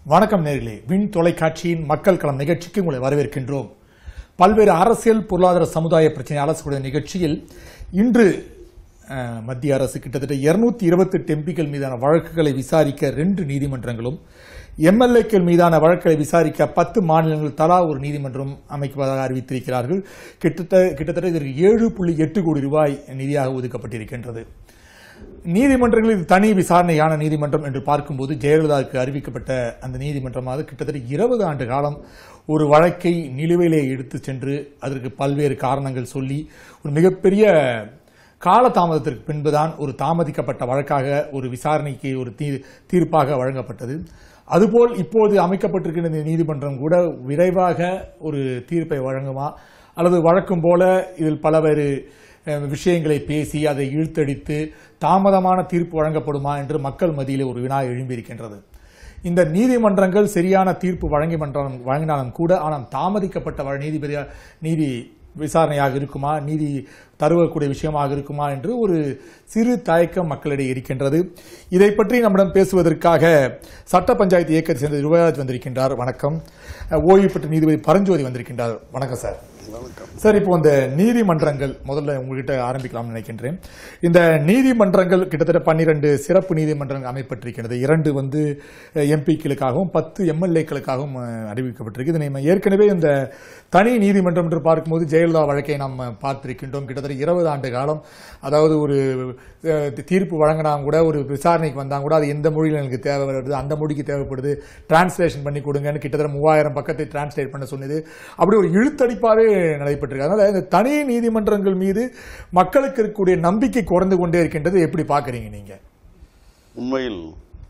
வணக்கம் நேர்களே விண் தொலைக்காட்சியின் மக்கள் களம் நிகழ்ச்சிக்கு உங்களை வரவேற்கின்றோம் பல்வேறு அரசியல் பொருளாதார சமுதாய பிரச்சனை அரசுடைய நிகழ்ச்சியில் இன்று அஹ், மத்திய அரசு கிட்டத்தட்ட இருநூத்தி இருபத்தெட்டு எம்பிக்கள் மீதான வழக்குகளை விசாரிக்க ரெண்டு நீதிமன்றங்களும் எம்எல்ஏக்கள் மீதான வழக்குகளை விசாரிக்க பத்து மாநிலங்கள் தலா ஒரு நீதிமன்றம் அமைப்பதாக அறிவித்திருக்கிறார்கள் கிட்டத்தட்ட கிட்டத்தட்ட இதற்கு ஏழு புள்ளி எட்டு கோடி ரூபாய் நிதியாக ஒதுக்கப்பட்டிருக்கின்றது நீதிமன்றங்களில் இது தனி விசாரணையான நீதிமன்றம் என்று பார்க்கும்போது ஜெயலலிதாவுக்கு அறிவிக்கப்பட்ட அந்த நீதிமன்றமாவது கிட்டத்தட்ட இருபது ஆண்டு காலம் ஒரு வழக்கை நிலுவையிலே எடுத்து சென்று அதற்கு பல்வேறு காரணங்கள் சொல்லி ஒரு மிகப்பெரிய காலதாமதத்திற்கு பின்புதான் ஒரு தாமதிக்கப்பட்ட வழக்காக ஒரு விசாரணைக்கு ஒரு தீ- தீர்ப்பாக வழங்கப்பட்டது அதுபோல் இப்போது அமைக்கப்பட்டிருக்கிற இந்த நீதிமன்றம் கூட விரைவாக ஒரு தீர்ப்பை வழங்குமா அல்லது வழக்கம் போல இதில் பலவேறு அஹ், விஷயங்களை பேசி அதை இழுத்தடித்து தாமதமான தீர்ப்பு வழங்கப்படுமா என்று மக்கள் மத்தியிலே ஒரு வினா எழும்பியிருக்கின்றது இந்த நீதிமன்றங்கள் சரியான தீர்ப்பு வழங்கி மன்றம் வழங்கினாலும் கூட ஆனால் தாமதிக்கப்பட்ட வழ- நீதிபதி நீதி விசாரணையாக இருக்குமா நீதி தருவக்கூடிய விஷயமாக இருக்குமா என்று ஒரு சிறு தயக்கம் மக்களிடையே இருக்கின்றது இதை பற்றி நம்மிடம் பேசுவதற்காக சட்ட பஞ்சாயத்து இயக்கத்தை சேர்ந்த யுவராஜ் வந்திருக்கின்றார் வணக்கம் அஹ், ஓய்வு பெற்ற நீதிபதி பரஞ்சோதி வந்திருக்கின்றார் வணக்கம் சார் சார் இப்போ இந்த நீதிமன்றங்கள் முதல்ல உங்ககிட்ட ஆரம்பிக்கலாம்னு நினைக்கின்றேன் இந்த நீதிமன்றங்கள் கிட்டத்தட்ட பன்னிரண்டு சிறப்பு நீதிமன்றங்கள் அமைப்பட்டிருக்கிறது இரண்டு வந்து எம்பிக்களுக்காகவும் பத்து எம்எல்ஏக்களுக்காகவும் அறிவிக்கப்பட்டிருக்கு இதை நம்ம ஏற்கனவே இந்த தனி நீதிமன்றம் என்று பார்க்கும்போது ஜெயலலிதா வழக்கை நாம் பார்த்திருக்கின்றோம் கிட்டத்தட்ட இருபது ஆண்டு காலம் அதாவது ஒரு அஹ், தீர்ப்பு வழங்கினா கூட ஒரு விசாரணைக்கு வந்தாங்க கூட அது எந்த மொழியில் எனக்கு தேவை வருது அந்த மொழிக்கு தேவைப்படுது டிரான்ஸ்லேஷன் பண்ணி கொடுங்கன்னு கிட்டத்தட்ட மூவாயிரம் பக்கத்தை டிரான்ஸ்லேட் பண்ண சொன்னது அப்படி ஒரு இழுத்தடிப்பாவே நடைபெற்றிருக்கு அதனால இந்த தனி நீதிமன்றங்கள் மீது மக்களுக்கு இருக்கக்கூடிய நம்பிக்கை குறைந்து கொண்டே இருக்கின்றது எப்படி பாக்குறீங்க நீங்க உண்மையில்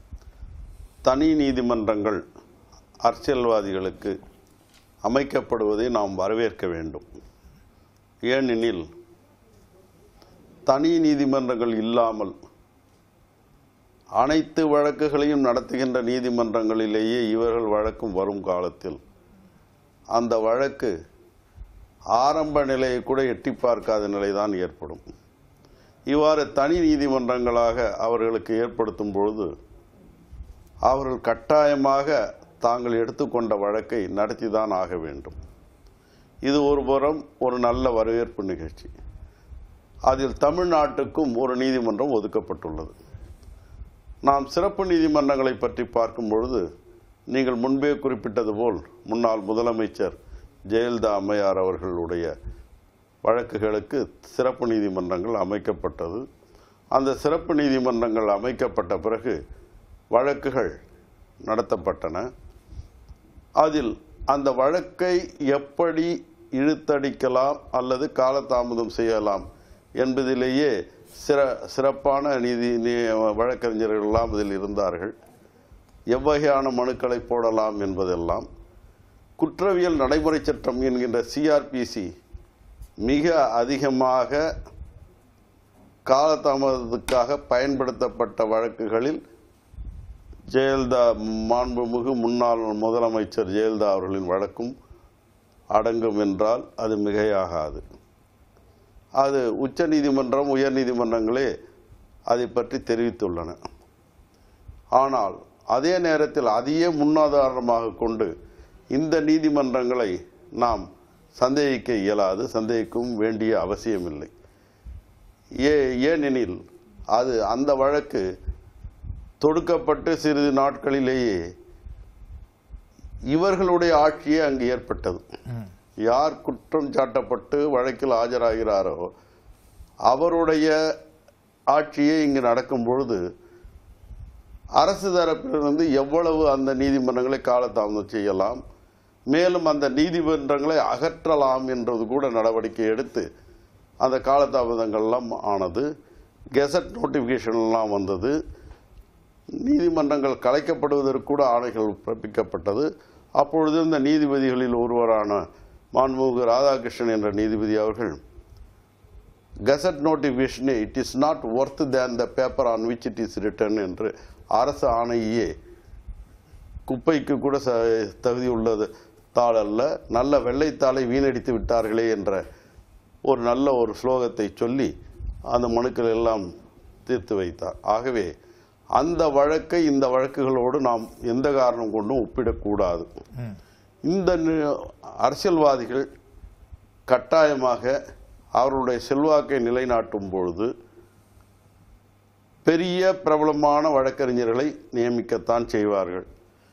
தனி நீதிமன்றங்கள் அரசியல்வாதிகளுக்கு அமைக்கப்படுவதை நாம் வரவேற்க வேண்டும் ஏனெனில் தனி நீதிமன்றங்கள் இல்லாமல் அனைத்து வழக்குகளையும் நடத்துகின்ற நீதிமன்றங்களிலேயே இவர்கள் வழக்கும் வரும் காலத்தில் அந்த வழக்கு ஆரம்ப நிலையை கூட எட்டி பார்க்காத நிலைதான் ஏற்படும் இவ்வாறு தனி நீதிமன்றங்களாக அவர்களுக்கு ஏற்படுத்தும் பொழுது அவர்கள் கட்டாயமாக தாங்கள் எடுத்துக்கொண்ட வழக்கை நடத்திதான் ஆக வேண்டும் இது ஒரு புறம் ஒரு நல்ல வரவேற்பு நிகழ்ச்சி அதில் தமிழ்நாட்டுக்கும் ஒரு நீதிமன்றம் ஒதுக்கப்பட்டுள்ளது நாம் சிறப்பு நீதிமன்றங்களை பற்றி பார்க்கும் பொழுது நீங்கள் முன்பே குறிப்பிட்டது போல் முன்னாள் முதலமைச்சர் ஜெயலலிதா அம்மையார் அவர்களுடைய வழக்குகளுக்கு சிறப்பு நீதிமன்றங்கள் அமைக்கப்பட்டது அந்த சிறப்பு நீதிமன்றங்கள் அமைக்கப்பட்ட பிறகு வழக்குகள் நடத்தப்பட்டன அதில் அந்த வழக்கை எப்படி இழுத்தடிக்கலாம் அல்லது காலதாமதம் செய்யலாம் என்பதிலேயே சிற சிறப்பான நீதி நீ- வழக்கறிஞர்கள் எல்லாம் இதில் இருந்தார்கள் எவ்வகையான மனுக்களை போடலாம் என்பதெல்லாம் குற்றவியல் நடைமுறை சட்டம் என்கின்ற சிஆர்பிசி மிக அதிகமாக காலதாமதத்துக்காக பயன்படுத்தப்பட்ட வழக்குகளில் ஜெயலலிதா மாண்புமிகு முன்னாள் முதலமைச்சர் ஜெயலலிதா அவர்களின் வழக்கும் அடங்கும் என்றால் அது மிகையாகாது அது உச்ச நீதிமன்றம் உயர் நீதிமன்றங்களே அதை பற்றி தெரிவித்துள்ளன ஆனால் அதே நேரத்தில் அதையே முன்னாதாரணமாக கொண்டு இந்த நீதிமன்றங்களை நாம் சந்தேகிக்க இயலாது சந்தேகிக்கவும் வேண்டிய அவசியமில்லை ஏ ஏனெனில் அது அந்த வழக்கு தொடுக்கப்பட்டு சிறிது நாட்களிலேயே இவர்களுடைய ஆட்சியே அங்கு ஏற்பட்டது யார் குற்றம் சாட்டப்பட்டு வழக்கில் ஆஜராகிறாரோ அவருடைய ஆட்சியே இங்கு நடக்கும் பொழுது அரசு தரப்பிலிருந்து எவ்வளவு அந்த நீதிமன்றங்களை காலதாமதம் செய்யலாம் மேலும் அந்த நீதிமன்றங்களை அகற்றலாம் என்றது கூட நடவடிக்கை எடுத்து அந்த காலதாமதங்கள்லாம் ஆனது கெசட் நோட்டிஃபிகேஷன் எல்லாம் வந்தது நீதிமன்றங்கள் கலைக்கப்படுவதற்கு கூட ஆணைகள் பிறப்பிக்கப்பட்டது அப்பொழுது இந்த நீதிபதிகளில் ஒருவரான மாண்புமிகு ராதாகிருஷ்ணன் என்ற நீதிபதி அவர்கள் கெசட் நோட்டிஃபிகேஷனே it is not worth than the paper on which it is written என்று அரசு ஆணையே குப்பைக்கு கூட ச தகுதி உள்ளது தாள் அல்ல நல்ல வெள்ளைத்தாளை வீணடித்து விட்டார்களே என்ற ஒரு நல்ல ஒரு ஸ்லோகத்தை சொல்லி அந்த மனுக்கள் எல்லாம் தீர்த்து வைத்தார் ஆகவே அந்த வழக்கை இந்த வழக்குகளோடு நாம் எந்த காரணம் கொண்டும் ஒப்பிடக்கூடாது ம். இந்த நி- அரசியல்வாதிகள் கட்டாயமாக அவர்களுடைய செல்வாக்கை நிலைநாட்டும் பொழுது பெரிய பிரபலமான வழக்கறிஞர்களை நியமிக்கத்தான் செய்வார்கள்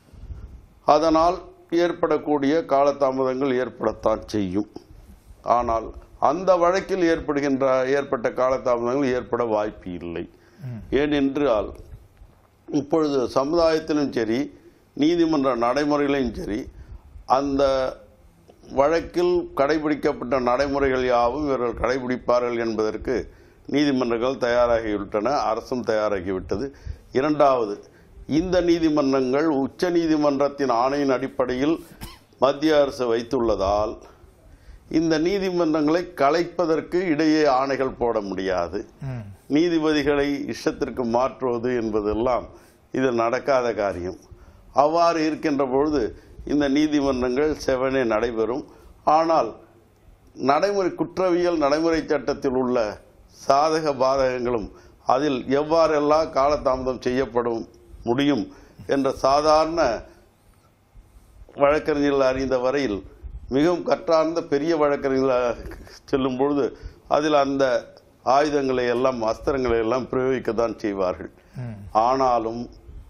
அதனால் ஏற்படக்கூடிய காலதாமதங்கள் ஏற்படத்தான் செய்யும் ஆனால் அந்த வழக்கில் ஏற்படுகின்ற ஏற்பட்ட காலதாமதங்கள் ஏற்பட வாய்ப்பு இல்லை ஏனென்றால் இப்பொழுது சமுதாயத்திலும் சரி நீதிமன்ற நடைமுறையிலும் சரி அந்த வழக்கில் கடைபிடிக்கப்பட்ட நடைமுறைகள் யாவும் இவர்கள் கடைபிடிப்பார்கள் என்பதற்கு நீதிமன்றங்கள் தயாராகிவிட்டன அரசும் தயாராகிவிட்டது இரண்டாவது இந்த நீதிமன்றங்கள் உச்ச நீதிமன்றத்தின் ஆணையின் அடிப்படையில் மத்திய அரசு வைத்துள்ளதால் இந்த நீதிமன்றங்களை கலைப்பதற்கு இடையே ஆணைகள் போட முடியாது ம். நீதிபதிகளை இஷ்டத்திற்கு மாற்றுவது என்பதெல்லாம் இது நடக்காத காரியம் அவ்வாறு இருக்கின்ற பொழுது இந்த நீதிமன்றங்கள் செவனே நடைபெறும் ஆனால் நடைமுறை குற்றவியல் நடைமுறை சட்டத்தில் உள்ள சாதக பாதகங்களும் அதில் எவ்வாறெல்லாம் காலதாமதம் செய்யப்படும் முடியும் என்ற சாதாரண வழக்கறிஞர்கள் அறிந்த வரையில் மிகவும் கற்றார்ந்த பெரிய வழக்கறிஞர்களாக செல்லும் பொழுது அதில் அந்த ஆயுதங்களை எல்லாம் அஸ்திரங்களை எல்லாம் பிரயோகிக்கத்தான் செய்வார்கள் ஆனாலும்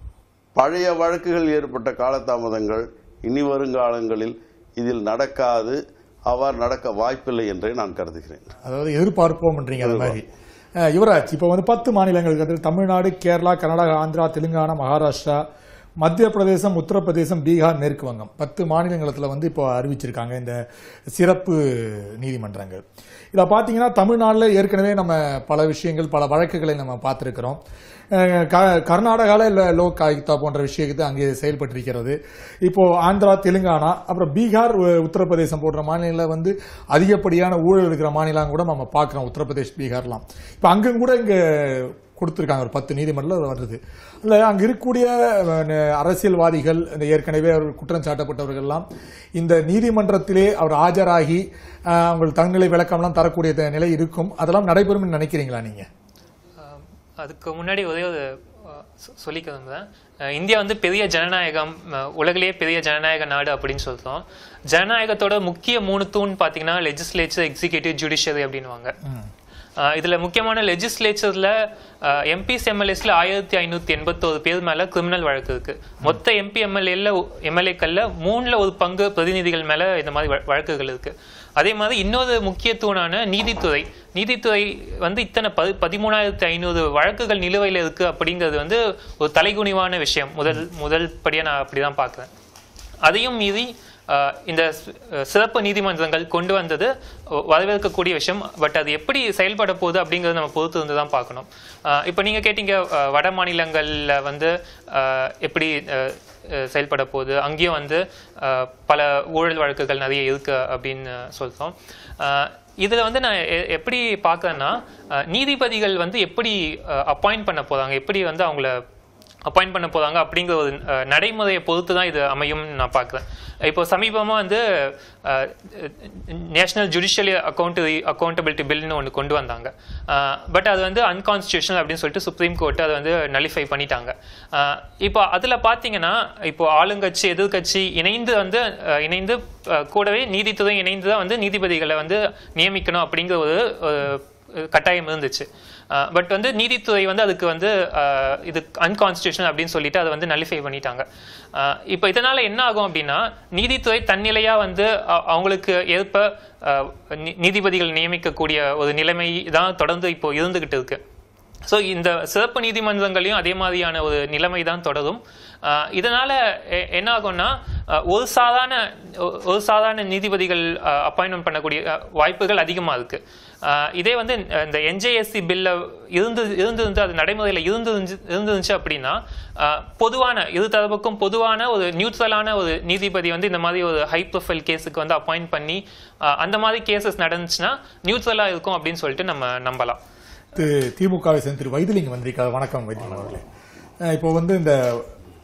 பழைய வழக்குகள் ஏற்பட்ட காலதாமதங்கள் இனி வருங்காலங்களில் இதில் நடக்காது அவ்வாறு நடக்க வாய்ப்பில்லை என்றே நான் கருதுகிறேன் அதாவது எதிர்பார்ப்போம்ன்றீங்க அது மாதிரி அஹ், யுவராஜ் இப்போ வந்து பத்து மாநிலங்களுக்கு வந்து தமிழ்நாடு கேரளா கர்நாடகா ஆந்திரா தெலுங்கானா மகாராஷ்டிரா மத்திய பிரதேசம் உத்தரப்பிரதேசம் பீகார் மேற்கு வங்கம் பத்து மாநிலங்களத்தில் வந்து இப்போ அறிவிச்சிருக்காங்க இந்த சிறப்பு நீதிமன்றங்கள் இதில் பார்த்தீங்கன்னா தமிழ்நாட்டில் ஏற்கனவே நம்ம பல விஷயங்கள் பல வழக்குகளை நம்ம பார்த்துருக்கிறோம் அஹ், க- கர்நாடகாவில் இல்லை லோக் ஆயுக்தா போன்ற விஷயத்தை அங்கே செயல்பட்டிருக்கிறது இப்போ ஆந்திரா தெலுங்கானா அப்புறம் பீகார் உ- உத்தரப்பிரதேசம் போன்ற மாநிலங்களில் வந்து அதிகப்படியான ஊழல் இருக்கிற மாநிலம் கூட நம்ம பார்க்குறோம் உத்தரப்பிரதேஷ் பீகார்லாம் இப்போ அங்கும் கூட இங்கே கொடுத்துருக்காங்க ஒரு பத்து நீதிமன்றம் வருது இல்லை அங்கே இருக்கக்கூடிய அஹ், ந- அரசியல்வாதிகள் இந்த ஏற்கனவே அவர் குற்றம் சாட்டப்பட்டவர்கள்லாம் இந்த நீதிமன்றத்திலே அவர் ஆஜராகி அஹ், அவங்க தங்கநிலை விளக்கம்லாம் தரக்கூடிய த- நிலை இருக்கும் அதெல்லாம் நடைபெறும்னு நினைக்கிறீங்களா நீங்கள் ஆம், அதுக்கு முன்னாடி ஒரே ஒரு அஹ், சொ- சொல்லிக்க விரும்புகிறேன் அஹ், இந்தியா வந்து பெரிய ஜனநாயகம் அஹ், உலகிலேயே பெரிய ஜனநாயக நாடு அப்படின்னு சொல்றோம் ஜனநாயகத்தோட முக்கிய மூணு தூண் பார்த்தீங்கன்னா லெஜிஸ்லேச்சர் எக்ஸிகியூட்டிவ் ஜுடிஷியரி அப்படின்னுவாங்க அஹ், இதுல முக்கியமான லெஜிஸ்லேச்சர்ல எம்பிஸ் எம்எல்ஏஸ்ல ஆயிரத்தி ஐநூத்தி எண்பத்தோரு பேர் மேல கிரிமினல் வழக்கு இருக்கு மொத்த எம்பி எம்எல்ஏல எம்எல்ஏக்கள்ல மூணுல ஒரு பங்கு பிரதிநிதிகள் மேல இந்த மாதிரி வழ- வழக்குகள் இருக்கு அதே மாதிரி இன்னொரு முக்கிய தூணான நீதித்துறை நீதித்துறை வந்து இத்தனை பதி பதிமூணாயிரத்தி ஐநூறு வழக்குகள் நிலுவையில் இருக்கு அப்படிங்கிறது வந்து ஒரு தலைகுனிவான விஷயம் முதல் முதல் படியா நான் அப்படிதான் பார்க்கிறேன் அதையும் மீறி அஹ், இந்த சி- அஹ், சிறப்பு நீதிமன்றங்கள் கொண்டு வந்தது அஹ், வரவேற்கக்கூடிய விஷயம் பட் அது எப்படி செயல்பட போகுது அப்படிங்கறத நம்ம பொறுத்து இருந்து தான் பார்க்கணும் அஹ், இப்போ நீங்க கேட்டீங்க அஹ், வட மாநிலங்கள்ல வந்து அஹ், எப்படி அஹ், அஹ், செயல்பட போகுது அங்கேயும் வந்து அஹ், பல ஊழல் வழக்குகள் நிறைய இருக்கு அப்படின்னு சொல்றோம் அஹ், இதுல வந்து நான் எ- எப்படி பார்க்கறேன்னா அஹ், நீதிபதிகள் வந்து எப்படி அப்பாயிண்ட் பண்ண போறாங்க எப்படி வந்து அவங்கள அப்பாயிண்ட் பண்ண போறாங்க அப்படிங்கிற ஒரு அஹ், நடைமுறையை பொறுத்து தான் இது அமையும்னு நான் பார்க்குறேன் இப்போ சமீபமா வந்து நேஷனல் ஜுடிஷியல் அக்கௌண்ட் அக்கௌண்டபிலிட்டி பில்னு ஒன்று கொண்டு வந்தாங்க பட் அது வந்து அன்கான்ஸ்டியூஷனல் அப்படின்னு சொல்லிட்டு சுப்ரீம் கோர்ட் அதை வந்து நலிஃபை பண்ணிட்டாங்க அஹ், இப்போ அதில் பார்த்தீங்கன்னா இப்போ ஆளுங்கட்சி எதிர்க்கட்சி இணைந்து வந்து அஹ், இணைந்து அஹ், கூடவே நீதித்துறை இணைந்து தான் வந்து நீதிபதிகளை வந்து நியமிக்கணும் அப்படிங்கிற ஒரு அஹ், கட்டாயம் இருந்துச்சு பட் வந்து நீதித்துறை வந்து அதுக்கு வந்து அஹ், இது அன்கான்ஸ்டியூஷனல் அப்படின்னு சொல்லிட்டு அதை வந்து நலிஃபை பண்ணிட்டாங்க அஹ், இப்போ இதனால என்ன ஆகும் அப்படின்னா நீதித்துறை தன்னிலையா வந்து அ- அவங்களுக்கு ஏற்ப அஹ், நீ- நீதிபதிகள் நியமிக்கக்கூடிய ஒரு நிலைமை தான் தொடர்ந்து இப்போ இருந்துகிட்டு இருக்கு ஸோ இந்த சிறப்பு நீதிமன்றங்களையும் அதே மாதிரியான ஒரு நிலைமை தான் தொடரும் அஹ் இதனால எ- என்ன ஆகும்னா அஹ் ஒரு சாதாரண ஒ- ஒரு சாதாரண நீதிபதிகள் அப்பாயின்மெண்ட் பண்ணக்கூடிய அஹ், வாய்ப்புகள் அதிகமா இருக்கு அஹ் இதே வந்து அஹ், இந்த என்ஜேஎஸ்சி பில்ல இருந்து இருந்திருந்து அது நடைமுறையில் இருந்து இருந்துருந்துச்சு அப்படின்னா அஹ், பொதுவான இரு தரப்புக்கும் பொதுவான ஒரு நியூட்ரலான ஒரு நீதிபதி வந்து இந்த மாதிரி ஒரு ஹை ப்ரொஃபைல் கேஸுக்கு வந்து அப்பாயிண்ட் பண்ணி அஹ், அந்த மாதிரி கேசஸ் நடந்துச்சுன்னா நியூட்ரலா இருக்கும் அப்படின்னு சொல்லிட்டு நம்ம நம்பலாம் திரு திமுகவை சேர்ந்த திரு வைத்திலிங்கம் வந்திருக்கார் வணக்கம் வைத்திலிங்கம் அவர்களே அஹ் இப்போ வந்து இந்த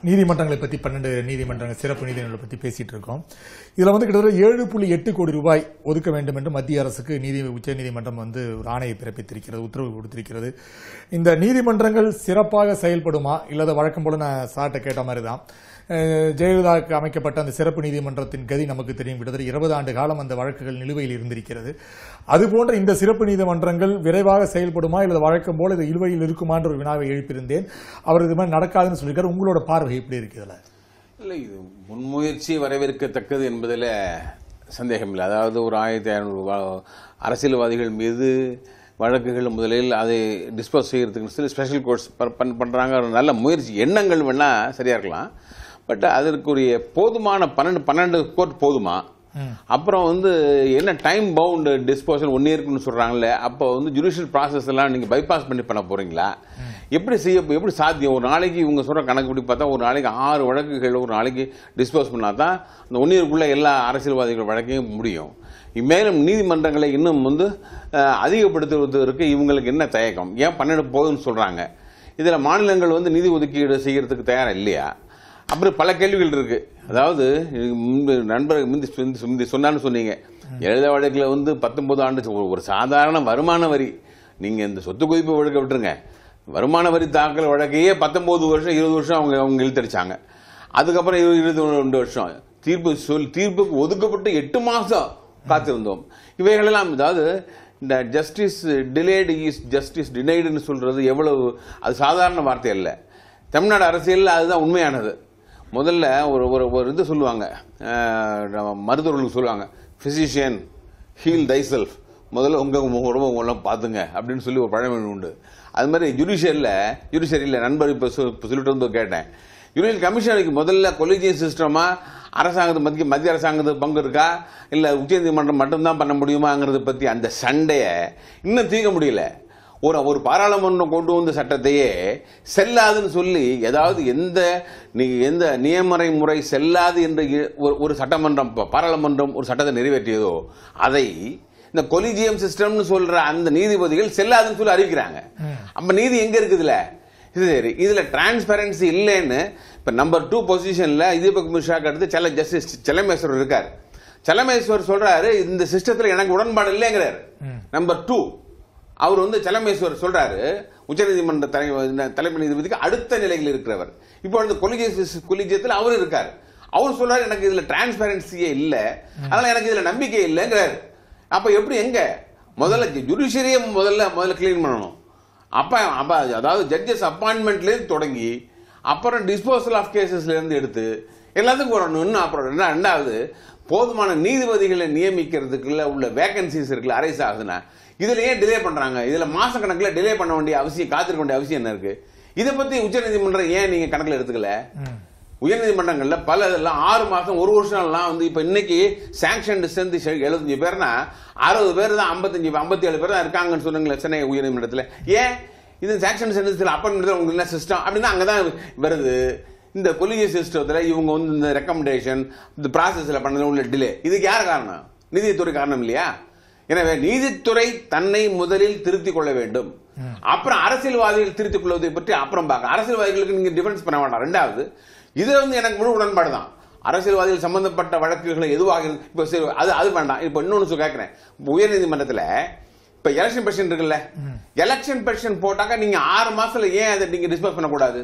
நீதிமன்றங்களை பத்தி பன்னெண்டு நீதிமன்றங்கள் சிறப்பு நீதிமன்றங்களை பத்தி பேசிட்டு இருக்கோம் இதுல வந்து கிட்டத்தட்ட ஏழு புள்ளி எட்டு கோடி ரூபாய் ஒதுக்க வேண்டும் என்று மத்திய அரசுக்கு நீதி உச்சநீதிமன்றம் வந்து ஒரு ஆணையை பிறப்பித்திருக்கிறது உத்தரவு கொடுத்திருக்கிறது இந்த நீதிமன்றங்கள் சிறப்பாக செயல்படுமா இல்லத வழக்கம் போல நான் சார்ட்ட கேட்ட மாதிரி தான் அஹ், ஜெயலலிதாவுக்கு அமைக்கப்பட்ட அந்த சிறப்பு நீதிமன்றத்தின் கதி நமக்கு தெரியும் கிட்டத்தட்ட இருபது ஆண்டு காலம் அந்த வழக்குகள் நிலுவையில் இருந்திருக்கிறது அதுபோன்ற இந்த சிறப்பு நீதிமன்றங்கள் விரைவாக செயல்படுமா இல்லது வழக்கம் போல இது இழுவையில் இருக்குமான்ற ஒரு வினாவை எழுப்பியிருந்தேன் அவர் இது மாதிரி நடக்காதுன்னு சொல்லியிருக்காரு உங்களோட பார்வை எப்படி இருக்கு இதுல இல்லை இது முன்முயற்சி வரவேற்கத்தக்கது என்பதில் சந்தேகம் இல்லை அதாவது ஒரு ஆயிரத்தி ஐநூறு அரசியல்வாதிகள் மீது வழக்குகள் முதலில் அதை டிஸ்போஸ் செய்யறதுக்கு சொல்லி ஸ்பெஷல் கோர்ஸ் பண்ணுறாங்க ஒரு நல்ல முயற்சி எண்ணங்கள் வேணா சரியா இருக்கலாம் பட் அதற்குரிய போதுமான பன்னெண்டு பன்னெண்டு கோர்ட் போதுமா அப்புறம் வந்து என்ன டைம் பவுண்ட் டிஸ்போசல் ஒன் இயர்க்குன்னு சொல்றாங்கல்ல அப்போ வந்து ஜுடிஷியல் ப்ராசஸ் எல்லாம் நீங்க பைபாஸ் பண்ணி பண்ண போறீங்களா எப்படி செய்ய எப்படி சாத்தியம் ஒரு நாளைக்கு இவங்க சொல்ற கணக்கு படி பார்த்தா ஒரு நாளைக்கு ஆறு வழக்குகள் ஒரு நாளைக்கு டிஸ்போஸ் பண்ணா தான் அந்த ஒன் இயருக்குள்ள எல்லா அரசியல்வாதிகள் வழக்கையும் முடியும் மேலும் நீதிமன்றங்களை இன்னும் வந்து அஹ், அதிகப்படுத்துவதற்கு இவங்களுக்கு என்ன தயக்கம் ஏன் பன்னெண்டு போகுதுன்னு சொல்றாங்க இதுல மாநிலங்கள் வந்து நிதி ஒதுக்கீடு செய்யறதுக்கு தயாரா இல்லையா அப்புறம் பல கேள்விகள் இருக்கு அதாவது இதுக்கு முன்பு நண்பர் முந்தி முந்தி- முந்தி சொன்னான்னு சொன்னீங்க எழுத வழக்கில் வந்து பத்தொன்பது ஆண்டு ஒரு- ஒரு சாதாரண வருமான வரி நீங்க இந்த சொத்து குவிப்பு வழக்க விட்டுருங்க வருமான வரி தாக்கல் வழக்கையே பத்தொன்பது வருஷம் இருபது வருஷம் அவங்க அவங்க இழுத்தடிச்சாங்க அதுக்கப்புறம் இருபது இருபத்தி ரெண்டு வருஷம் தீர்ப்பு சொல் தீர்ப்புக்கு ஒதுக்கப்பட்டு எட்டு மாசம் காத்திருந்தோம் இவைகளெல்லாம் அதாவது இந்த ஜஸ்டிஸ் டிலேடு இஸ் ஜஸ்டிஸ் டினைடுன்னு சொல்றது எவ்வளவு அது சாதாரண வார்த்தை அல்ல தமிழ்நாடு அரசியலில் அதுதான் உண்மையானது முதல்ல ஒரு ஒரு ஒரு இது சொல்லுவாங்க அஹ், நம்ம மருத்துவர்களுக்கு சொல்லுவாங்க பிசிஷியன் ஹீல் தை செல்ஃப் முதல்ல உங்க உங்க உடம்பு உங்களை பார்த்துங்க அப்படின்னு சொல்லி ஒரு பழமொழி உண்டு அது மாதிரி ஜுடிஷியரில் ஜுடிஷியரியில் நண்பர் இப்போ சொல்லிட்டு வந்து கேட்டேன் யூனியன் கமிஷனருக்கு முதல்ல கொலிஜியஸ் சிஸ்டமா அரசாங்கத்து மத்திய மத்திய அரசாங்கத்துக்கு பங்கு இருக்கா இல்ல உச்சநீதிமன்றம் மட்டும்தான் பண்ண முடியுமாங்கிறத பத்தி அந்த சண்டைய இன்னும் தீர்க்க முடியல ஒரு ஒரு பாராளுமன்றம் கொண்டு வந்த சட்டத்தையே செல்லாதுன்னு சொல்லி ஏதாவது எந்த நீ- எந்த நியமறை முறை செல்லாது என்ற இ- ஒரு- ஒரு சட்டமன்றம் ப- பாராளுமன்றம் ஒரு சட்டத்தை நிறைவேற்றியதோ அதை இந்த கொலிஜியம் சிஸ்டம்னு சொல்ற அந்த நீதிபதிகள் செல்லாதுன்னு சொல்லி அறிவிக்கிறாங்க அப்ப நீதி எங்க இருக்குதுல இது சரி இதுல டிரான்ஸ்பரன்சி இல்லைன்னு இப்ப நம்பர் டூ பொசிஷன்ல தீபக் மிஸ்ராக்கு அடுத்து செல்ல ஜஸ்டிஸ் செல்லமேஸ்வரர் இருக்கார் செல்லமேஸ்வர் சொல்றாரு இந்த சிஸ்டத்துல எனக்கு உடன்பாடு இல்லைங்கிறார் நம்பர் டூ அவர் வந்து செல்லமேஸ்வர் சொல்றாரு உச்சநீதிமன்ற தலை- தலைமை நீதிபதிக்கு அடுத்த நிலையில் இருக்கிறவர் இப்போ இந்த கொலிஜியஸ் கொலிஜியத்தில் அவர் இருக்கார் அவர் சொல்றாரு எனக்கு இதுல டிரான்ஸ்பரன்சியே இல்ல அதனால எனக்கு இதுல நம்பிக்கை இல்லைங்கிறாரு அப்ப எப்படி எங்க முதல்ல ஜுடிஷியரியை முதல்ல முதல்ல கிளீன் பண்ணணும் அப்ப அப்ப அதாவது ஜட்ஜஸ் அப்பாயின்மெண்ட்ல இருந்து தொடங்கி அப்புறம் டிஸ்போசல் ஆஃப் கேசஸ்ல இருந்து எடுத்து எல்லாத்துக்கும் வரணும் இன்னும் அப்புறம் ரெண்டா- ரெண்டாவது போதுமான நீதிபதிகளை நியமிக்கிறதுக்குள்ள உள்ள வேகன்சிஸ் இருக்குல்ல அரைஸ் ஆகுதுன்னா இதுல ஏன் டிலே பண்றாங்க இதுல மாச கணக்குல டிலே பண்ண வேண்டிய அவசியம் காத்திருக்க வேண்டிய அவசியம் என்ன இருக்கு இதை பத்தி உச்சநீதிமன்றம் ஏன் நீங்க கணக்குல எடுத்துக்கல உயர்நீதிமன்றங்கள்ல பல இதெல்லாம் ஆறு மாசம் ஒரு வருஷம்லாம் வந்து இப்ப இன்னைக்கு சாங்ஷன் சேர்ந்து எழுபத்தஞ்சு பேர்னா அறுபது பேர் தான் ஐம்பத்தஞ்சு ஐம்பத்தி ஏழு பேர் தான் இருக்காங்கன்னு சொன்னாங்களே சென்னை உயர்நீதிமன்றத்தில் ஏன் இது சாங்ஷன் சென்டென்ஸில் அப்பாயின்மெண்ட் உங்களுக்கு என்ன சிஸ்டம் அப்படின்னா அங்கதான் வருது இந்த கொலிஜிய சிஸ்டத்தில் இவங்க வந்து இந்த ரெக்கமெண்டேஷன் இந்த ப்ராசஸில் பண்ணது உள்ள டிலே இதுக்கு யார் காரணம் நீதித்துறை காரணம் இல்லையா எனவே நீதித்துறை தன்னை முதலில் திருத்திக் கொள்ள வேண்டும் அப்புறம் அரசியல்வாதிகள் திருத்திக் கொள்வதை பற்றி அப்புறம் பார்க்க அரசியல்வாதிகளுக்கு நீங்க டிஃபரன்ஸ் பண்ண வேண்டாம் ரெண்டாவது இது வந்து எனக்கு முழு உடன்பாடு தான் அரசியல்வாதிகள் சம்பந்தப்பட்ட வழக்குகள் எதுவாக இருக்கு இப்போ சரி அது அது வேண்டாம் இப்போ இன்னொன்று கேட்கிறேன் இப்போ உயர்நீதிமன்றத்தில் இப்ப எலெக்ஷன் பெர்ஷன் இருக்குல்ல எலெக்ஷன் பெர்ஷன் போட்டாக்க நீங்க ஆறு மாசத்துல ஏன் அதை நீங்க டிஸ்போஸ் பண்ணக்கூடாது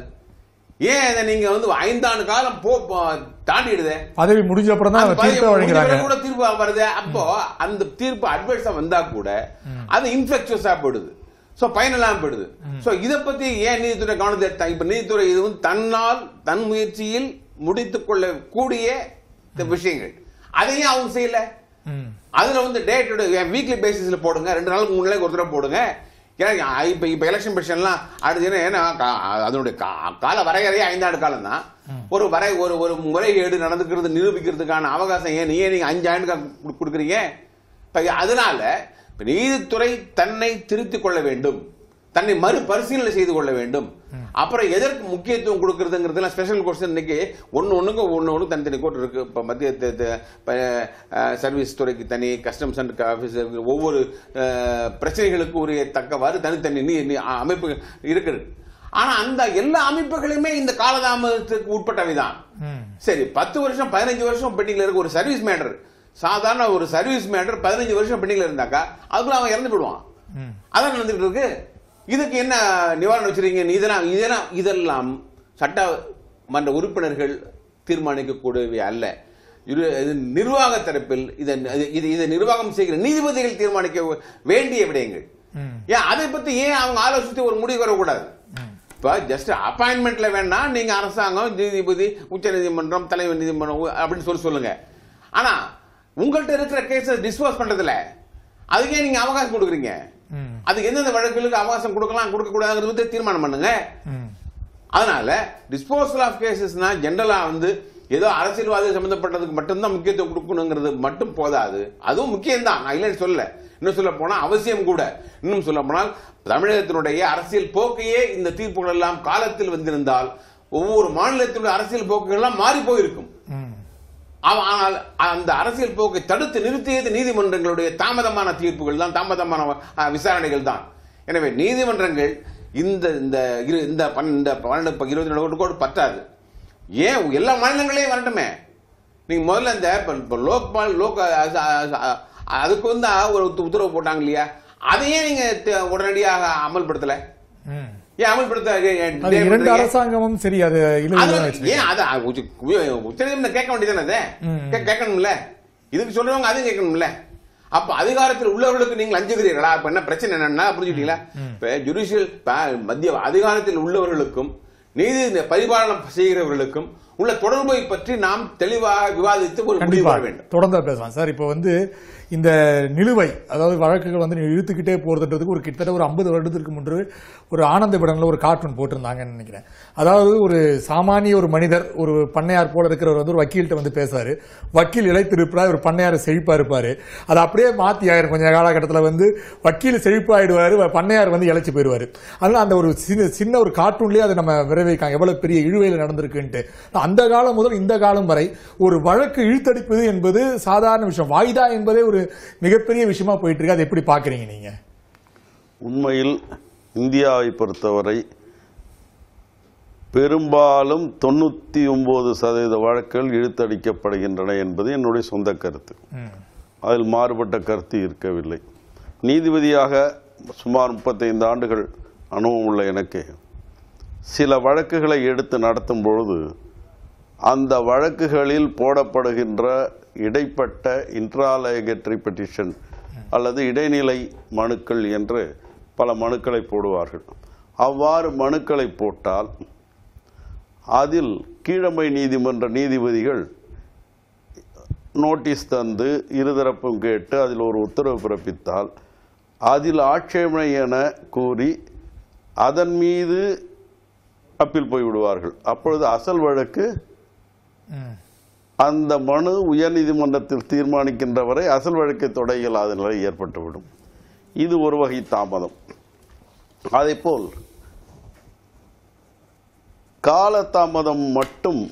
ஏன் அதை நீங்க வந்து ஐந்தாண்டு காலம் போ போ- தாண்டிடுதே பதவி முடிஞ்ச அப்புறம் தான் அந்த தீர்ப்பை பையன் வழங்குறாங்க முடிஞ்ச கூட தீர்ப்பு வருது அப்போ அந்த தீர்ப்பு அட்வைஸா வந்தா கூட அது இன்ஃபெக்சுவஸா போயிடுது சோ பயனெல்லாம் போயிடுது சோ இத பத்தி ஏன் நீதித்துறை கவனத்தை எடுத்தாங்க இப்ப நீதித்துறை இது வந்து தன்னால் தன் முயற்சியில் முடித்துக் கொள்ளக்கூடிய இந்த விஷயங்கள் அதையும் அவங்க செய்யல ம். அதுல வந்து டேட் வீக்லி பேசிஸ்ல போடுங்க ரெண்டு நாளுக்கு மூணு நாளைக்கு ஒரு தடவை போடுங்க ஏன்னா இப்ப இப்ப எலெக்ஷன் பெஷன்லாம் அடுத்து என்ன ஏன்னா கா- அதனுடைய கா- கால வரையறையே ஐந்தாண்டு காலம் தான் ஒரு வரை ஒரு ஒரு முறைகேடு நடந்துக்கிறது நிரூபிக்கிறதுக்கான அவகாசம் ஏன் ஏன் நீங்க அஞ்சு ஆண்டு கொடுக்குறீங்க இப்ப அதனால இப்ப நீதித்துறை தன்னை திருத்திக் கொள்ள வேண்டும் தன்னை மறுபரிசீலனை செய்து கொள்ள வேண்டும் அப்புறம் எதற்கு முக்கியத்துவம் கொடுக்கறதுங்கிறதுலாம் ஸ்பெஷல் கோர்ஸ் இன்னைக்கு ஒன்னு ஒண்ணுக்கு ஒன்னு ஒண்ணு தனித்தனி கோர்ட் இருக்கு இப்ப மத்திய த- த- ப- அஹ், சர்வீஸ் துறைக்கு தனி கஸ்டம்ஸ் அண்ட் ஆஃபீஸ் ஒவ்வொரு அஹ், பிரச்சனைகளுக்கு உரிய தக்கவாறு தனித்தனி நீ- நீ அமைப்பு இருக்குது ஆனா அந்த எல்லா அமைப்புகளுமே இந்த காலதாமதத்துக்கு உட்பட்டவைதான் ம். சரி பத்து வருஷம் பதினஞ்சு வருஷம் பெண்டிங்ல இருக்க ஒரு சர்வீஸ் மேட்டர் சாதாரண ஒரு சர்வீஸ் மேட்டர் பதினஞ்சு வருஷம் பெண்டிங்ல இருந்தாக்கா அதுக்குள்ள அவன் இறந்து போயிடுவான் ம். அதான் நடந்துட்டு இருக்கு இதுக்கு என்ன நிவாரணம் வச்சிருக்கீங்க இதெல்லாம் இதெல்லாம் இதெல்லாம் சட்டமன்ற உறுப்பினர்கள் தீர்மானிக்கக்கூடியவை அல்ல இரு- இது நிர்வாக தரப்பில் இதை இது இதை நிர்வாகம் செய்கிற நீதிபதிகள் தீர்மானிக்க வேண்டிய விடயங்கள் ம். ஏன் அதை பத்தி ஏன் அவங்க ஆலோசித்து ஒரு முடிவு வரக்கூடாது இப்ப ஜஸ்ட் அப்பாயின்மெண்ட்ல வேணா நீங்க அரசாங்கம் நீதிபதி உச்ச நீதிமன்றம் தலைவர் நீதிமன்றம் அப்படின்னு சொல்லி சொல்லுங்க ஆனா உங்கள்கிட்ட இருக்கிற கேஸை டிஸ்போஸ் பண்றதுல அதுக்கே நீங்க அவகாசம் கொடுக்குறீங்க ம். அதுக்கு எந்தெந்த வழக்குகளுக்கு அவகாசம் கொடுக்கலாம் கொடுக்க கூடாதுங்கிறது பத்தி தீர்மானம் பண்ணுங்க ம். அதனால டிஸ்போசல் ஆஃப் கேசஸ்னா ஜென்ரலா வந்து ஏதோ அரசியல்வாதி சம்பந்தப்பட்டதுக்கு மட்டும்தான் முக்கியத்துவம் கொடுக்கணுங்கிறது மட்டும் போதாது அதுவும் முக்கியம்தான் நான் இல்லைன்னு சொல்லல இன்னும் சொல்ல போனா அவசியம் கூட இன்னும் சொல்ல போனால் தமிழகத்தினுடைய அரசியல் போக்கையே இந்த தீர்ப்புகள் எல்லாம் காலத்தில் வந்திருந்தால் ஒவ்வொரு மாநிலத்தினுடைய அரசியல் போக்குகள் எல்லாம் மாறி போயிருக்கும் ம். அவ- ஆனால் அந்த அரசியல் போக்கை தடுத்து நிறுத்தியது நீதிமன்றங்களுடைய தாமதமான தீர்ப்புகள் தான் தாமதமான அஹ், விசாரணைகள் தான் எனவே நீதிமன்றங்கள் இந்த இந்த இரு- இந்த பன்- இந்த பன்னெண்டு ப- இருபத்தி ரெண்டு கோடி பத்தாது ஏன் எல்லா மாநிலங்களையும் வரட்டுமே நீங்க முதல்ல இந்த இப்ப- இப்ப லோக்பால் லோக் அ- அ- அ- அதுக்கு வந்து ஒரு உத்த- உத்தரவு போட்டாங்க இல்லையா அதையே நீங்க த- உடனடியாக அமல்படுத்தல ம். ஏன் அமல்படுத்த ஏன் அது delay இரண்டு பண்றீங்க? அரசாங்கமும் சரி அது இழுவில் அது தான் வச்சிருக்காங்க. ஏன் அத உச்ச- உச்சநீதிமன்றம் கேட்க வேண்டியதானே அதை? ம். கே- கேட்கணும்ல இதுக்கு சொல்றவங்க அதுவும் கேட்கணும்ல அப்ப அதிகாரத்தில் உள்ளவர்களுக்கு நீங்கள் அஞ்சுகிறீர்களா இப்ப என்ன பிரச்சனை என்னன்னா புரிஞ்சுட்டீங்களா இப்ப ஜுடிஷியல் மத்திய அதிகாரத்தில் உள்ளவர்களுக்கும் நீதி பரிபாலனம் செய்கிறவர்களுக்கும் உள்ள தொடர்பை பற்றி நாம் தெளிவாக விவாதித்து ஒரு முடிவு கண்டிப்பா வர வேண்டும் தொடர்ந்து பேசலாம் சார் இப்போ வந்து இந்த நிலுவை அதாவது வழக்குகள் வந்து இழுத்துக்கிட்டே போறதுன்றதுக்கு ஒரு கிட்டத்தட்ட ஒரு ஐம்பது வருடத்திற்கு முன்பு ஒரு ஆனந்த விடன்ல ஒரு கார்ட்டூன் போட்டிருந்தாங்கன்னு நினைக்கிறேன் அதாவது ஒரு சாமானிய ஒரு மனிதர் ஒரு பண்ணையார் போல இருக்கிறவர் வந்து ஒரு வக்கீல்கிட்ட வந்து பேசுவாரு வக்கீல் இழைத்திருப்பார் ஒரு பண்ணையார் செழிப்பா இருப்பாரு அதை அப்படியே மாத்தி ஆயிரும் கொஞ்ச காலகட்டத்தில் வந்து வக்கீல் செழிப்பாயிடுவாரு பண்ணையார் வந்து இழைச்சி போயிடுவாரு அதனால அந்த ஒரு சின்ன சின்ன ஒரு கார்ட்டூன்லயே அதை நம்ம விரைவிக்காங்க எவ்வளவு பெரிய இழுவையில் நடந்திருக்குன்ட்டு அந்த காலம் முதல் இந்த காலம் வரை ஒரு வழக்கு இழுத்தடிப்பது என்பது சாதாரண விஷயம் வாய்தா என்பதே ஒரு மிகப்பெரிய விஷயமா போயிட்டு இருக்கு அதை எப்படி பாக்குறீங்க நீங்க உண்மையில் இந்தியாவை பொறுத்தவரை பெரும்பாலும் தொண்ணூற்றி ஒன்பது சதவீத வழக்குகள் இழுத்தடிக்கப்படுகின்றன என்பது என்னுடைய சொந்த கருத்து ம். அதில் மாறுபட்ட கருத்து இருக்கவில்லை நீதிபதியாக சுமார் முப்பத்தைந்து ஆண்டுகள் அனுபவம் உள்ள எனக்கு சில வழக்குகளை எடுத்து நடத்தும் பொழுது அந்த வழக்குகளில் போடப்படுகின்ற இடைப்பட்ட இன்ட்ராலயகட்ரி பெட்டிஷன் அல்லது இடைநிலை மனுக்கள் என்று பல மனுக்களை போடுவார்கள் அவ்வாறு மனுக்களை போட்டால் அதில் கீழமை நீதிமன்ற நீதிபதிகள் நோட்டீஸ் தந்து இருதரப்பும் கேட்டு அதில் ஒரு உத்தரவு பிறப்பித்தால் அதில் ஆட்சேபனை என கூறி அதன் மீது அப்பீல் போய் விடுவார்கள் அப்பொழுது அசல் வழக்கு ம். அந்த மனு உயர்நீதிமன்றத்தில் தீர்மானிக்கின்ற வரை அசல் வழக்கை தொட இயலாத நிலை ஏற்பட்டுவிடும் இது ஒரு வகை தாமதம் அதேபோல் காலதாமதம் மட்டும்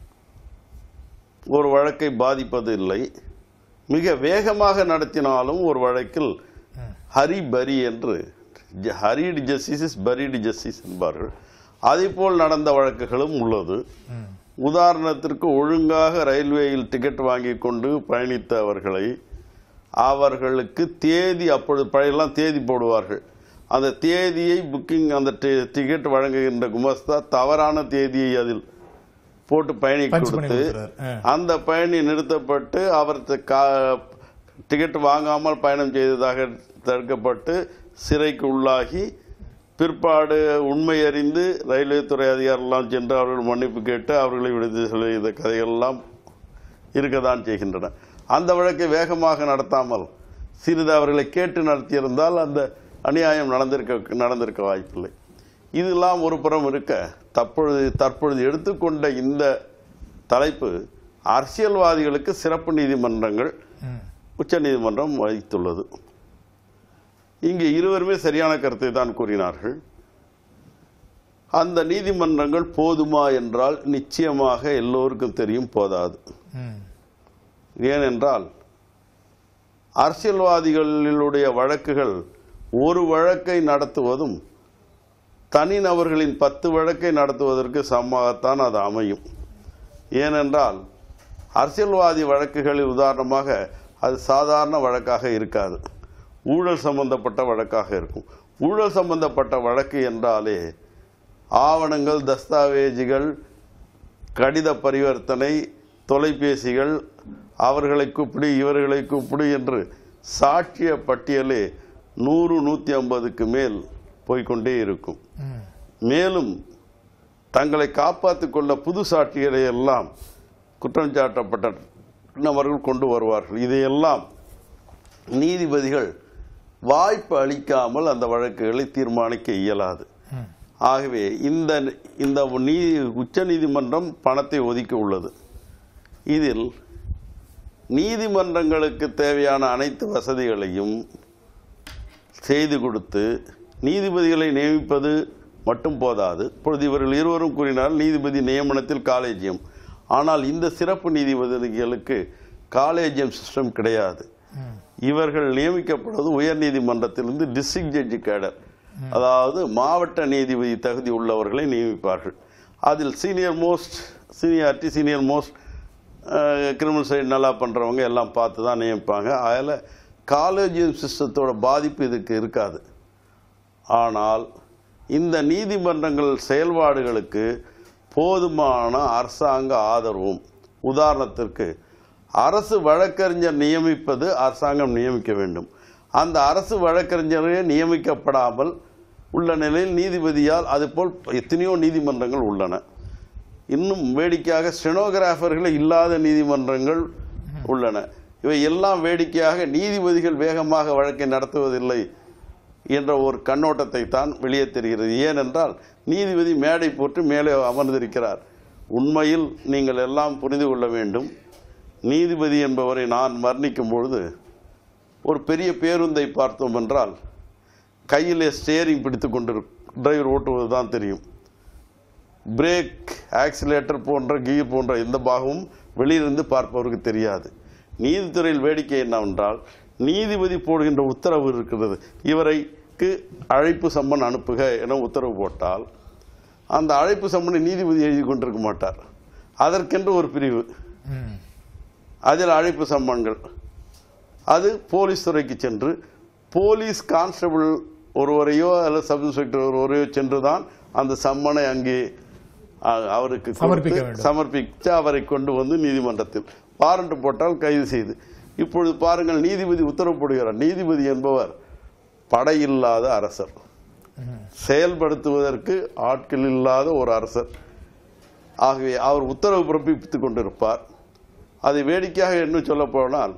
ஒரு வழக்கை பாதிப்பது இல்லை மிக வேகமாக நடத்தினாலும் ஒரு வழக்கில் ஹரி பரி என்று hurried justice is buried justice என்பார்கள் அதேபோல் நடந்த வழக்குகளும் உள்ளது உதாரணத்திற்கு ஒழுங்காக ரயில்வேயில் டிக்கெட் வாங்கி கொண்டு பயணித்த அவர்களை அவர்களுக்கு தேதி அப்பொழுது பழையெல்லாம் தேதி போடுவார்கள் அந்த தேதியை புக்கிங் அந்த டி- டிக்கெட் வழங்குகின்ற குமஸ்தா தவறான தேதியை அதில் போட்டு பயணி பஞ்ச் பண்ணி கொடுத்து கொடுக்குறாரு. ஆ. அந்த பயணி நிறுத்தப்பட்டு அவர் த- கா- டிக்கெட் வாங்காமல் பயணம் செய்ததாக தடுக்கப்பட்டு சிறைக்கு உள்ளாகி பிற்பாடு உண்மை அறிந்து ரயில்வே துறை அதிகாரிகளெல்லாம் சென்று அவர்கள் மன்னிப்பு கேட்டு அவர்களை விடுதலை செய்த கதைகள்லாம் இருக்கத்தான் செய்கின்றன அந்த வழக்கை வேகமாக நடத்தாமல் சிறிது அவர்களை கேட்டு நடத்தியிருந்தால் அந்த அநியாயம் நடந்திருக்க நடந்திருக்க வாய்ப்பில்லை இதெல்லாம் ஒரு புறம் இருக்க தற்பொழுது தற்பொழுது எடுத்துக்கொண்ட இந்த தலைப்பு அரசியல்வாதிகளுக்கு சிறப்பு நீதிமன்றங்கள் உச்ச நீதிமன்றம் வைத்துள்ளது இங்கே இருவருமே சரியான கருத்தை தான் கூறினார்கள் அந்த நீதிமன்றங்கள் போதுமா என்றால் நிச்சயமாக எல்லோருக்கும் தெரியும் போதாது ம். ஏனென்றால் அரசியல்வாதிகளுடைய வழக்குகள் ஒரு வழக்கை நடத்துவதும் தனிநபர்களின் பத்து வழக்கை நடத்துவதற்கு சமமாகத்தான் அது அமையும் ஏனென்றால் அரசியல்வாதி வழக்குகளில் உதாரணமாக அது சாதாரண வழக்காக இருக்காது ஊழல் சம்பந்தப்பட்ட வழக்காக இருக்கும் ஊழல் சம்பந்தப்பட்ட வழக்கு என்றாலே ஆவணங்கள் தஸ்தாவேஜுகள் கடித பரிவர்த்தனை தொலைபேசிகள் அவர்களை கூப்பிடு இவர்களை கூப்பிடு என்று சாட்சிய பட்டியலே நூறு நூற்றி ஐம்பதுக்கு மேல் போய்க்கொண்டே இருக்கும் மேலும் தங்களை காப்பாற்றிக் கொள்ள புது சாட்சிகளை எல்லாம் குற்றம் சாட்டப்பட்ட நபர்கள் கொண்டு வருவார்கள் இதையெல்லாம் நீதிபதிகள் வாய்ப்பு அளிக்காமல் அந்த வழக்குகளை தீர்மானிக்க இயலாது ஆகவே இந்த இந்த நீ உச்ச நீதிமன்றம் பணத்தை ஒதுக்கி உள்ளது இதில் நீதிமன்றங்களுக்கு தேவையான அனைத்து வசதிகளையும் செய்து கொடுத்து நீதிபதிகளை நியமிப்பது மட்டும் போதாது இப்பொழுது இவர்கள் இருவரும் கூறினால் நீதிபதி நியமனத்தில் காலேஜியம் ஆனால் இந்த சிறப்பு நீதிபதிகளுக்கு காலேஜியம் சிஸ்டம் கிடையாது இவர்கள் நியமிக்கப்படுவது உயர் நீதிமன்றத்திலிருந்து டிஸ்ட்ரிக்ட் ஜட்ஜி கேடர் அதாவது மாவட்ட நீதிபதி தகுதி உள்ளவர்களை நியமிப்பார்கள் அதில் senior most seniority senior most criminal side நல்லா பண்ணுறவங்க எல்லாம் பார்த்து தான் நியமிப்பாங்க அதில் காலேஜியம் சிஸ்டத்தோட பாதிப்பு இதுக்கு இருக்காது ஆனால் இந்த நீதிமன்றங்கள் செயல்பாடுகளுக்கு போதுமான அரசாங்க ஆதரவும் உதாரணத்திற்கு அரசு வழக்கறிஞர் நியமிப்பது அரசாங்கம் நியமிக்க வேண்டும் அந்த அரசு வழக்கறிஞரே நியமிக்கப்படாமல் உள்ள நிலையில் நீதிபதியால் அதுபோல் எத்தனையோ நீதிமன்றங்கள் உள்ளன இன்னும் வேடிக்கையாக ஸ்டெனோகிராஃபர்களே இல்லாத நீதிமன்றங்கள் உள்ளன இவை எல்லாம் வேடிக்கையாக நீதிபதிகள் வேகமாக வழக்கை நடத்துவதில்லை என்ற ஒரு கண்ணோட்டத்தை தான் வெளியே தெரிகிறது ஏனென்றால் நீதிபதி மேடை போட்டு மேலே அமர்ந்திருக்கிறார் உண்மையில் நீங்கள் எல்லாம் புரிந்து கொள்ள வேண்டும் நீதிபதி என்பவரை நான் வர்ணிக்கும் பொழுது ஒரு பெரிய பேருந்தை பார்த்தோம் என்றால் கையிலே ஸ்டேரிங் பிடித்து கொண்டு டிரைவர் ஓட்டுவது தான் தெரியும் பிரேக் ஆக்சிலேட்டர் போன்ற கீர் போன்ற எந்த பாகமும் வெளியிலிருந்து பார்ப்பவருக்கு தெரியாது நீதித்துறையில் வேடிக்கை என்னவென்றால் நீதிபதி போடுகின்ற உத்தரவு இருக்கிறது இவரைக்கு அழைப்பு சம்மன் அனுப்புக என உத்தரவு போட்டால் அந்த அழைப்பு சம்மனை நீதிபதி எழுதி கொண்டிருக்க மாட்டார் அதற்கென்று ஒரு பிரிவு அதில் அழைப்பு சம்மன்கள் அது போலீஸ் துறைக்கு சென்று போலீஸ் கான்ஸ்டபிள் ஒருவரையோ அல்லது சப் இன்ஸ்பெக்டர் ஒருவரையோ சென்று தான் அந்த சம்மனை அங்கே அ, அவருக்கு கொடுத்து சமர்ப்பிக்க வேண்டும். சமர்ப்பித்து அவரை கொண்டு வந்து நீதிமன்றத்தில் வாரண்ட் போட்டால் கைது செய்து இப்பொழுது பாருங்கள் நீதிபதி உத்தரவு போடுகிறார் நீதிபதி என்பவர் படையில்லாத அரசர் செயல்படுத்துவதற்கு ஆட்கள் இல்லாத ஒரு அரசர் ஆகவே அவர் உத்தரவு பிறப்பித்துக் கொண்டிருப்பார் அதை வேடிக்கையாக என்ன சொல்ல போனால்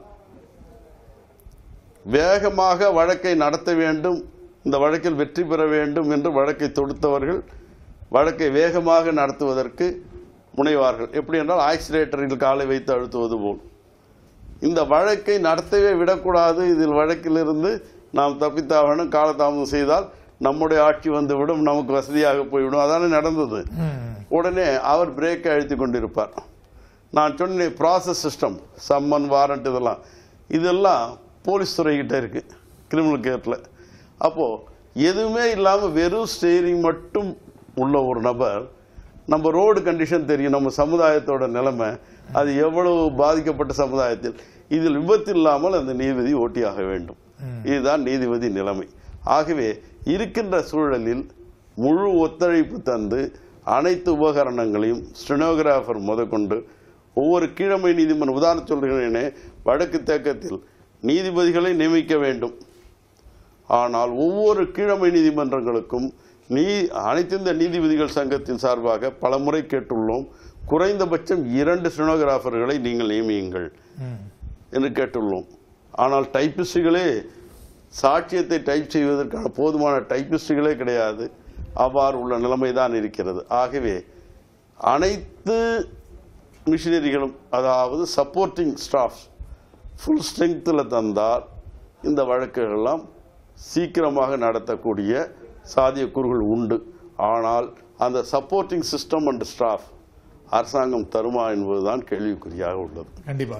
வேகமாக வழக்கை நடத்த வேண்டும் இந்த வழக்கில் வெற்றி பெற வேண்டும் என்று வழக்கை தொடுத்தவர்கள் வழக்கை வேகமாக நடத்துவதற்கு முனைவார்கள் எப்படி என்றால் ஆக்சிலேட்டரில் காலை வைத்து அழுத்துவது போல் இந்த வழக்கை நடத்தவே விடக்கூடாது இதில் வழக்கிலிருந்து நாம் தப்பித்தாகணும் காலதாமதம் செய்தால் நம்முடைய ஆட்சி வந்துவிடும் நமக்கு வசதியாக போய்விடும் அதானே நடந்தது உடனே அவர் பிரேக்கை அழுத்தி கொண்டிருப்பார் நான் சொன்னேன் ப்ராசஸ் சிஸ்டம் சம்மன் வாரண்ட் இதெல்லாம் இதெல்லாம் போலீஸ் துறைகிட்ட இருக்கு கிரிமினல் கேட்டில் அப்போது எதுவுமே இல்லாமல் வெறும் ஸ்டேரிங் மட்டும் உள்ள ஒரு நபர் நம்ம ரோடு கண்டிஷன் தெரியும் நம்ம சமுதாயத்தோட நிலைமை அது எவ்வளவு பாதிக்கப்பட்ட சமுதாயத்தில் இதில் விபத்து இல்லாமல் அந்த நீதிபதி ஓட்டியாக வேண்டும் இதுதான் நீதிபதி நிலைமை ஆகவே இருக்கின்ற சூழலில் முழு ஒத்துழைப்பு தந்து அனைத்து உபகரணங்களையும் ஸ்டெனோகிராஃபர் முதற்கொண்டு ஒவ்வொரு கீழமை நீதிமன்றம் உதாரணம் சொல்கிறேனே வடக்கு தேக்கத்தில் நீதிபதிகளை நியமிக்க வேண்டும் ஆனால் ஒவ்வொரு கீழமை நீதிமன்றங்களுக்கும் நீ அனைத்து இந்த நீதிபதிகள் சங்கத்தின் சார்பாக பல முறை கேட்டுள்ளோம் குறைந்தபட்சம் இரண்டு ஸ்டெனோகிராஃபர்களை நீங்கள் நியமியுங்கள் என்று கேட்டுள்ளோம் ஆனால் டைப்பிஸ்டுகளே சாட்சியத்தை டைப் செய்வதற்கான போதுமான டைப்பிஸ்டுகளே கிடையாது அவ்வாறு உள்ள நிலைமை தான் இருக்கிறது ஆகவே அனைத்து மிஷினரிகளும் அதாவது சப்போர்ட்டிங் ஸ்டாஃப் ஃபுல் ஸ்ட்ரெங்த்தில் தந்தால் இந்த வழக்குகளெல்லாம் சீக்கிரமாக நடத்தக்கூடிய சாத்தியக்கூறுகள் உண்டு ஆனால் அந்த சப்போர்ட்டிங் சிஸ்டம் அண்ட் ஸ்டாஃப் அரசாங்கம் தருமா என்பதுதான் கேள்விக்குறியாக உள்ளது கண்டிப்பா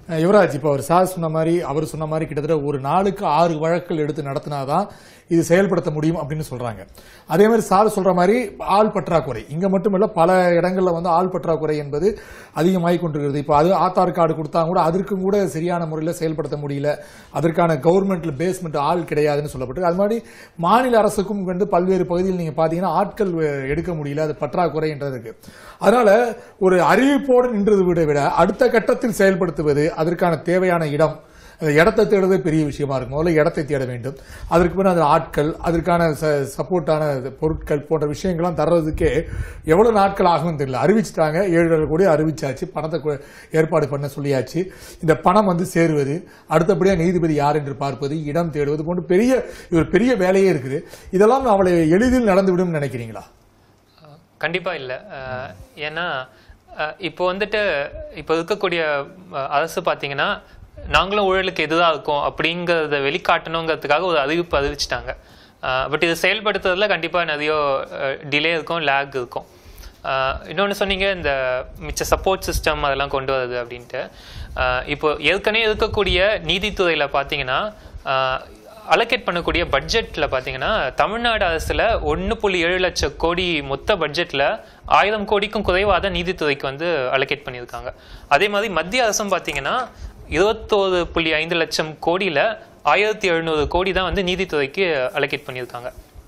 அஹ், யுவராஜ் இப்போ அவர் சார் சொன்ன மாதிரி அவர் சொன்ன மாதிரி கிட்டத்தட்ட ஒரு நாளுக்கு ஆறு வழக்குகள் எடுத்து நடத்தினாதான் இது செயல்படுத்த முடியும் அப்படின்னு சொல்றாங்க அதே மாதிரி சார் சொல்ற மாதிரி ஆள் பற்றாக்குறை இங்க மட்டுமல்ல பல இடங்கள்ல வந்து ஆள் பற்றாக்குறை என்பது அதிகமாகி கொண்டிருக்கிறது இப்போ அது ஆதார் கார்டு கொடுத்தா கூட அதற்கும் கூட சரியான முறையில் செயல்படுத்த முடியல அதற்கான கவர்மெண்ட்ல பேஸ்மெண்ட் ஆள் கிடையாதுன்னு சொல்லப்பட்டு அது மாதிரி மாநில அரசுக்கும் வந்து பல்வேறு பகுதியில் நீங்க பாத்தீங்கன்னா ஆட்கள் அஹ், எடுக்க முடியல அது பற்றாக்குறைன்றது இருக்கு அதனால ஒரு அறிவிப்போடு நின்றதை விட விட அடுத்த கட்டத்தில் செயல்படுத்துவது அதற்கான தேவையான இடம் அந்த இடத்தை தேடுறதே பெரிய விஷயமா இருக்கும் முதல்ல இடத்தை தேட வேண்டும் அதற்கு பிறகு அந்த ஆட்கள் அதற்கான சப்போர்ட்டான பொருட்கள் போன்ற விஷயங்கள்லாம் தர்றதுக்கே எவ்வளவு நாட்கள் ஆகும்னு தெரியல அறிவிச்சிட்டாங்க ஏழு கோடி அறிவிச்சாச்சு பணத்தை கு- ஏற்பாடு பண்ண சொல்லியாச்சு இந்த பணம் வந்து சேருவது அடுத்தபடியாக நீதிபதி யார் என்று பார்ப்பது இடம் தேடுவது போன்ற பெரிய இது ஒரு பெரிய வேலையே இருக்குது இதெல்லாம் அவளை எளிதில் நடந்துவிடும் நினைக்கிறீங்களா கண்டிப்பா இல்ல அஹ், ஏன்னா அஹ், இப்போ வந்துட்டு இப்போ இருக்கக்கூடிய அஹ், அரசு பாத்தீங்கன்னா நாங்களும் ஊழலுக்கு எதிராக இருக்கோம் அப்படிங்கறத வெளிக்காட்டணுங்கிறதுக்காக ஒரு அறிவிப்பு அறிவிச்சிட்டாங்க பட் இது செயல்படுத்துறதுல கண்டிப்பா நிறைய டிலே இருக்கும் லேக் இருக்கும் அஹ், இன்னொன்னு சொன்னீங்க இந்த மிச்ச சப்போர்ட் சிஸ்டம் அதெல்லாம் கொண்டு வருது அப்படின்ட்டு அஹ், இப்போ ஏற்கனவே இருக்கக்கூடிய நீதித்துறையில பாத்தீங்கன்னா அலோகேட் பண்ணக்கூடிய பட்ஜெட்ல பாத்தீங்கன்னா தமிழ்நாடு அரசுல ஒன்று புள்ளி ஏழு லட்சம் கோடி மொத்த பட்ஜெட்ல ஆயிரம் கோடிக்கும் குறைவாக தான் நீதித்துறைக்கு வந்து அலோகேட் பண்ணியிருக்காங்க அதே மாதிரி மத்திய அரசும் பாத்தீங்கன்னா இருபத்தோரு புள்ளி ஐந்து லட்சம் கோடியில ஆயிரத்தி எழுநூறு கோடி தான் வந்து நீதித்துறைக்கு அலோகேட் பண்ணியிருக்காங்க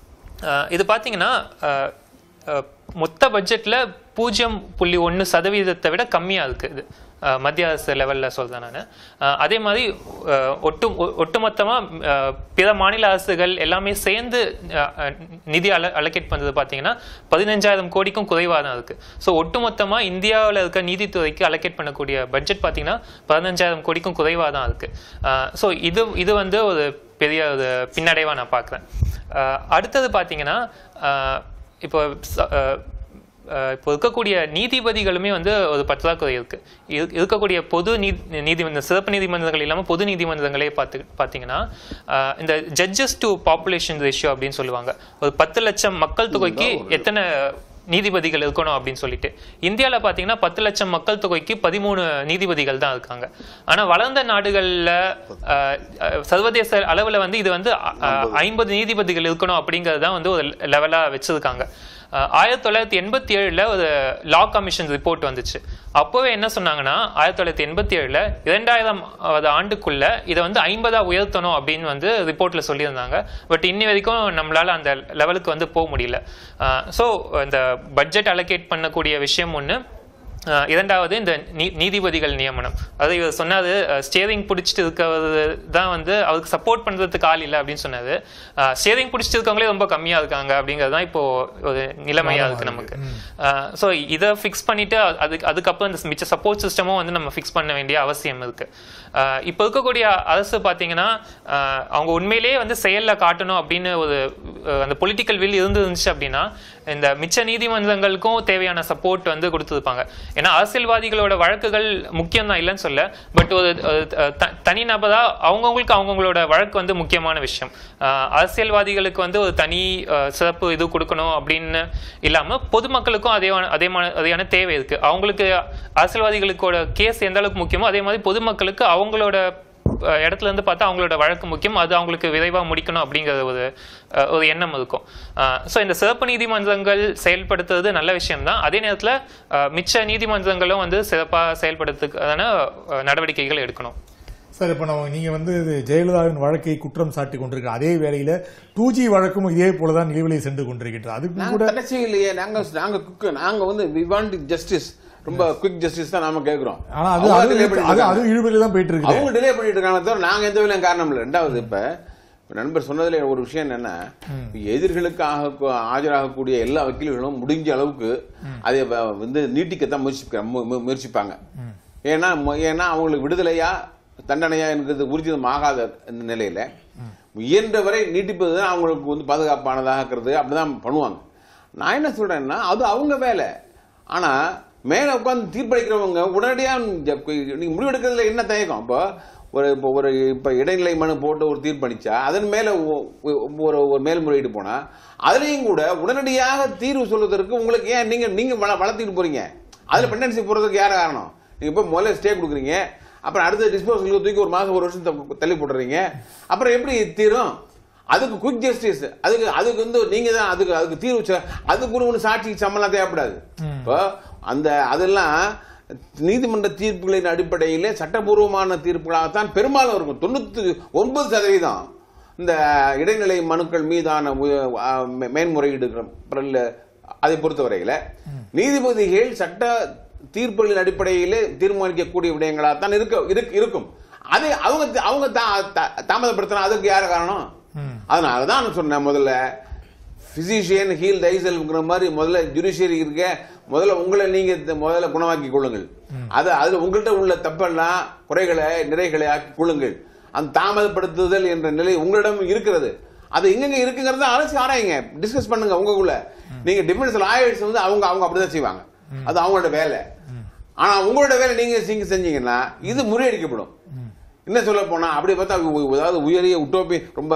அஹ் இது பார்த்தீங்கன்னா அஹ், அஹ், மொத்த பட்ஜெட்ல பூஜ்ஜியம் புள்ளி ஒன்று சதவீதத்தை விட கம்மியாக இருக்குது இது அஹ், மத்திய அரசு லெவலில் சொல்கிறேன் நான் அதே மாதிரி அஹ், ஒட்டு ஒ- ஒட்டுமொத்தமா அஹ், பிற மாநில அரசுகள் எல்லாமே சேர்ந்து அஹ், அஹ், நிதி அல அலோகேட் பண்ணுறது பார்த்தீங்கன்னா பதினஞ்சாயிரம் கோடிக்கும் குறைவாக தான் இருக்குது ஸோ ஒட்டுமொத்தமா இந்தியாவில் இருக்க நீதித்துறைக்கு அலோகேட் பண்ணக்கூடிய பட்ஜெட் பார்த்தீங்கன்னா பதினஞ்சாயிரம் கோடிக்கும் குறைவாக தான் இருக்குது ஸோ இது இது வந்து ஒரு பெரிய ஒரு பின்னடைவாக நான் பார்க்குறேன் அடுத்தது பார்த்தீங்கன்னா அஹ், இப்போ ச- அஹ், அஹ், இப்போ இருக்கக்கூடிய நீதிபதிகளுமே வந்து ஒரு பற்றாக்குறை இருக்கு இரு- இருக்கக்கூடிய பொது நீதி நீதிமன்ற சிறப்பு நீதிமன்றங்கள் இல்லாமல் பொது நீதிமன்றங்களே பார்த்து பார்த்தீங்கன்னா அஹ், இந்த ஜட்ஜஸ் டு பாப்புலேஷன் ரேஷியோ அப்படின்னு சொல்லுவாங்க ஒரு பத்து லட்சம் மக்கள் தொகைக்கு எத்தனை நீதிபதிகள் இருக்கணும் அப்படின்னு சொல்லிட்டு இந்தியாவில் பார்த்தீங்கன்னா பத்து லட்சம் மக்கள் தொகைக்கு பதிமூணு நீதிபதிகள் தான் இருக்காங்க ஆனா வளர்ந்த நாடுகள்ல அஹ், அஹ், சர்வதேச அளவுல வந்து இது வந்து ஐம்பது நீதிபதிகள் இருக்கணும் அப்படிங்கிறது தான் வந்து ஒரு லெவலா வச்சிருக்காங்க அஹ், ஆயிரத்தி தொள்ளாயிரத்தி எண்பத்தி ஏழுல ஒரு லா கமிஷன் ரிப்போர்ட் வந்துச்சு அப்போவே என்ன சொன்னாங்கன்னா ஆயிரத்தி தொள்ளாயிரத்தி எண்பத்தி ஏழுல இரண்டாயிரம் ஆண்டுக்குள்ள இதை வந்து ஐம்பதா உயர்த்தணும் அப்படின்னு வந்து ரிப்போர்ட்ல சொல்லியிருந்தாங்க பட் இன்னி வரைக்கும் நம்மளால அந்த லெவலுக்கு வந்து போக முடியல ஸோ இந்த பட்ஜெட் அலோகேட் பண்ணக்கூடிய விஷயம் ஒன்று அஹ் இரண்டாவது இந்த நீ- நீதிபதிகள் நியமனம் அதாவது இவர் சொன்னாரு ஸ்டேரிங் பிடிச்சிட்டு இருக்கிறது தான் வந்து அவருக்கு சப்போர்ட் பண்றதுக்கு ஆள் இல்லை அப்படின்னு சொன்னாரு ஸ்டேரிங் பிடிச்சிட்டு இருக்கவங்களே ரொம்ப கம்மியா இருக்காங்க அப்படிங்கிறது தான் இப்போ ஒரு நிலைமையா இருக்கு நமக்கு ஸோ இதை ஃபிக்ஸ் பண்ணிட்டு அ- அதுக்கு அதுக்கப்புறம் இந்த மிச்ச சப்போர்ட் சிஸ்டமும் வந்து நம்ம ஃபிக்ஸ் பண்ண வேண்டிய அவசியம் இருக்கு அஹ் இப்போ இருக்கக்கூடிய அரசு பார்த்தீங்கன்னா அஹ் அவங்க உண்மையிலேயே வந்து செயல்ல காட்டணும் அப்படின்னு ஒரு அஹ் அந்த பொலிட்டிக்கல் வில் இருந்துருந்துச்சு அப்படின்னா இந்த மிச்ச நீதிமன்றங்களுக்கும் தேவையான சப்போர்ட் வந்து கொடுத்துருப்பாங்க ஏன்னா அரசியல்வாதிகளோட வழக்குகள் முக்கியம் தான் இல்லைன்னு சொல்ல பட் ஒரு ஒரு த- தனிநபரா அவங்கவுங்களுக்கு அவங்கவுங்களோட வழக்கு வந்து முக்கியமான விஷயம் அஹ் அரசியல்வாதிகளுக்கு வந்து ஒரு தனி அஹ், சிறப்பு இது கொடுக்கணும் அப்படின்னு இல்லாம பொதுமக்களுக்கும் அதே அதே மா- அதேயான தேவை இருக்கு அவங்களுக்கு அரசியல்வாதிகளுக்கோட கேஸ் எந்த அளவுக்கு முக்கியமோ அதே மாதிரி பொதுமக்களுக்கு அவங்களோட அஹ், இடத்துல இருந்து பார்த்தா அவங்களோட வழக்கு முக்கியம் அது அவங்களுக்கு விரைவா முடிக்கணும் அப்படிங்கிற ஒரு அஹ், ஒரு எண்ணம் இருக்கும் ஸோ இந்த சிறப்பு நீதிமன்றங்கள் செயல்படுத்துறது நல்ல விஷயம்தான் அதே நேரத்துல அஹ், மிச்ச நீதிமன்றங்களும் வந்து சிறப்பா செயல்படுறதுக்கான அஹ், நடவடிக்கைகள் எடுக்கணும் சார் இப்போ நம்ம நீங்க வந்து இது ஜெயலலிதாவின் வழக்கை குற்றம் சாட்டி கொண்டிருக்கிற அதே வேளையில டூ ஜி வழக்கும் இதே போலதான் நிலுவையில் சென்று கொண்டிருக்கின்றது அதுக்கு நாங்க கூட தடை இல்லையே நாங்க நாங்க குக்கு நாங்க வந்து வி வாண்ட் ஜஸ்டிஸ் ரொம்ப குவிக் ஜஸ்டிஸ் தான் நாம கேக்குறோம் ஆனா அது அவங்க அது delay பண்ணிட்டு அது இருக்காங்க. அது இழுபறியில் தான் போயிட்டு இருக்குது அவங்க டிலே பண்ணிட்டு இருக்காங்க தவிர நாங்க எந்த வேலையும் காரணம் இல்லை ரெண்டாவது இப்ப இப்ப நண்பர் சொன்னதுல ஒரு விஷயம் என்னன்னா எதிர்களுக்கு ஆக ஆஜராகக்கூடிய எல்லா வக்கீல்களும் முடிஞ்ச அளவுக்கு அதை வ- வந்து நீட்டிக்கத்தான் முயற்சிக்க மு- மு- முயற்சிப்பாங்க ஏன்னா மு- ஏன்னா அவங்களுக்கு விடுதலையா தண்டனையா என்கிறது ஊர்ஜிதம் ஆகாத இந்த நிலையில இயன்றவரை நீட்டிப்பது தான் அவங்களுக்கு வந்து பாதுகாப்பானதாக இருக்கிறது அப்படிதான் பண்ணுவாங்க நான் என்ன சொல்றேன்னா அது அவங்க வேலை ஆனா மேல உட்கார்ந்து தீர்ப்பளிக்கிறவங்க உடனடியா நீங்க முடிவெடுக்கிறதுல என்ன தயக்கம் இப்போ ஒரு இப்போ ஒரு இப்போ இடைநிலை மனு போட்டு ஒரு தீர்ப்பளிச்சா அதன் மேல ஒ- ஒ- ஒரு ஒரு மேல்முறையீடு போனா அதுலயும் கூட உடனடியாக தீர்வு சொல்வதற்கு உங்களுக்கு ஏன் நீங்க நீங்க வள- வளர்த்திட்டு போறீங்க அதுல பெண்டன்சி போறதுக்கு யார் காரணம் நீங்க இப்போ முதல்ல ஸ்டே கொடுக்குறீங்க அப்புறம் அடுத்த டிஸ்போசலுக்கு தூக்கி ஒரு மாசம் ஒரு வருஷம் த- தள்ளி போட்டுறீங்க அப்புறம் எப்படி தீரும் அதுக்கு குயிக் ஜஸ்டிஸ் அதுக்கு அதுக்கு வந்து நீங்க தான் அதுக்கு அதுக்கு தீர்வு சொ- அதுக்கு ஒரு ஒன்று சாட்சி சம்மலாம் தேவைப்படாது இப்போ அந்த அதெல்லாம் நீதிமன்ற தீர்ப்புகளின் அடிப்படையிலே சட்டபூர்வமான தீர்ப்புகளாகத்தான் பெரும்பாலும் இருக்கும் தொண்ணூத்தி ஒன்பது சதவீதம் இந்த இடைநிலை மனுக்கள் மீதான உ- ஆ, மே- மேன்முறையீடு அதை பொறுத்தவரையில நீதிபதிகள் சட்ட தீர்ப்புகளின் அடிப்படையிலே தீர்மானிக்கக்கூடிய விடயங்களாகத்தான் இருக்க இருக்கு- இருக்கும் அது அவங்க அவங்க தா- தா- தாமதப்படுத்தினா அதுக்கு யார் காரணம் அதனால தான் நான் சொன்னேன் முதல்ல பிசிஷியன் ஹீல் தைசல்ங்கிற மாதிரி முதல்ல ஜுடிஷியரி இருக்க முதல்ல உங்களை நீங்க த- முதல்ல குணமாக்கி கொள்ளுங்கள் அது அதுல உங்கள்கிட்ட உள்ள தப்பெல்லாம் குறைகளை நிறைகளை ஆக்கி கொள்ளுங்கள் அந்த தாமதப்படுத்துதல் என்ற நிலை உங்களிடம் இருக்கிறது அது எங்கெங்க இருக்குங்கிறத அலசி ஆராயுங்க டிஸ்கஸ் பண்ணுங்க உங்களுக்குள்ள நீங்க டிஃபென்ஸ் லாயர்ஸ் வந்து அவங்க அவங்க அப்படிதான் செய்வாங்க அது அவங்களோட வேலை ஆனா உங்களோட வேலை நீங்க நீங்க செஞ்சீங்கன்னா இது முறியடிக்கப்படும் என்ன சொல்ல போனா அப்படி பார்த்தா உ- அதாவது உயரிய உட்டோப்பி ரொம்ப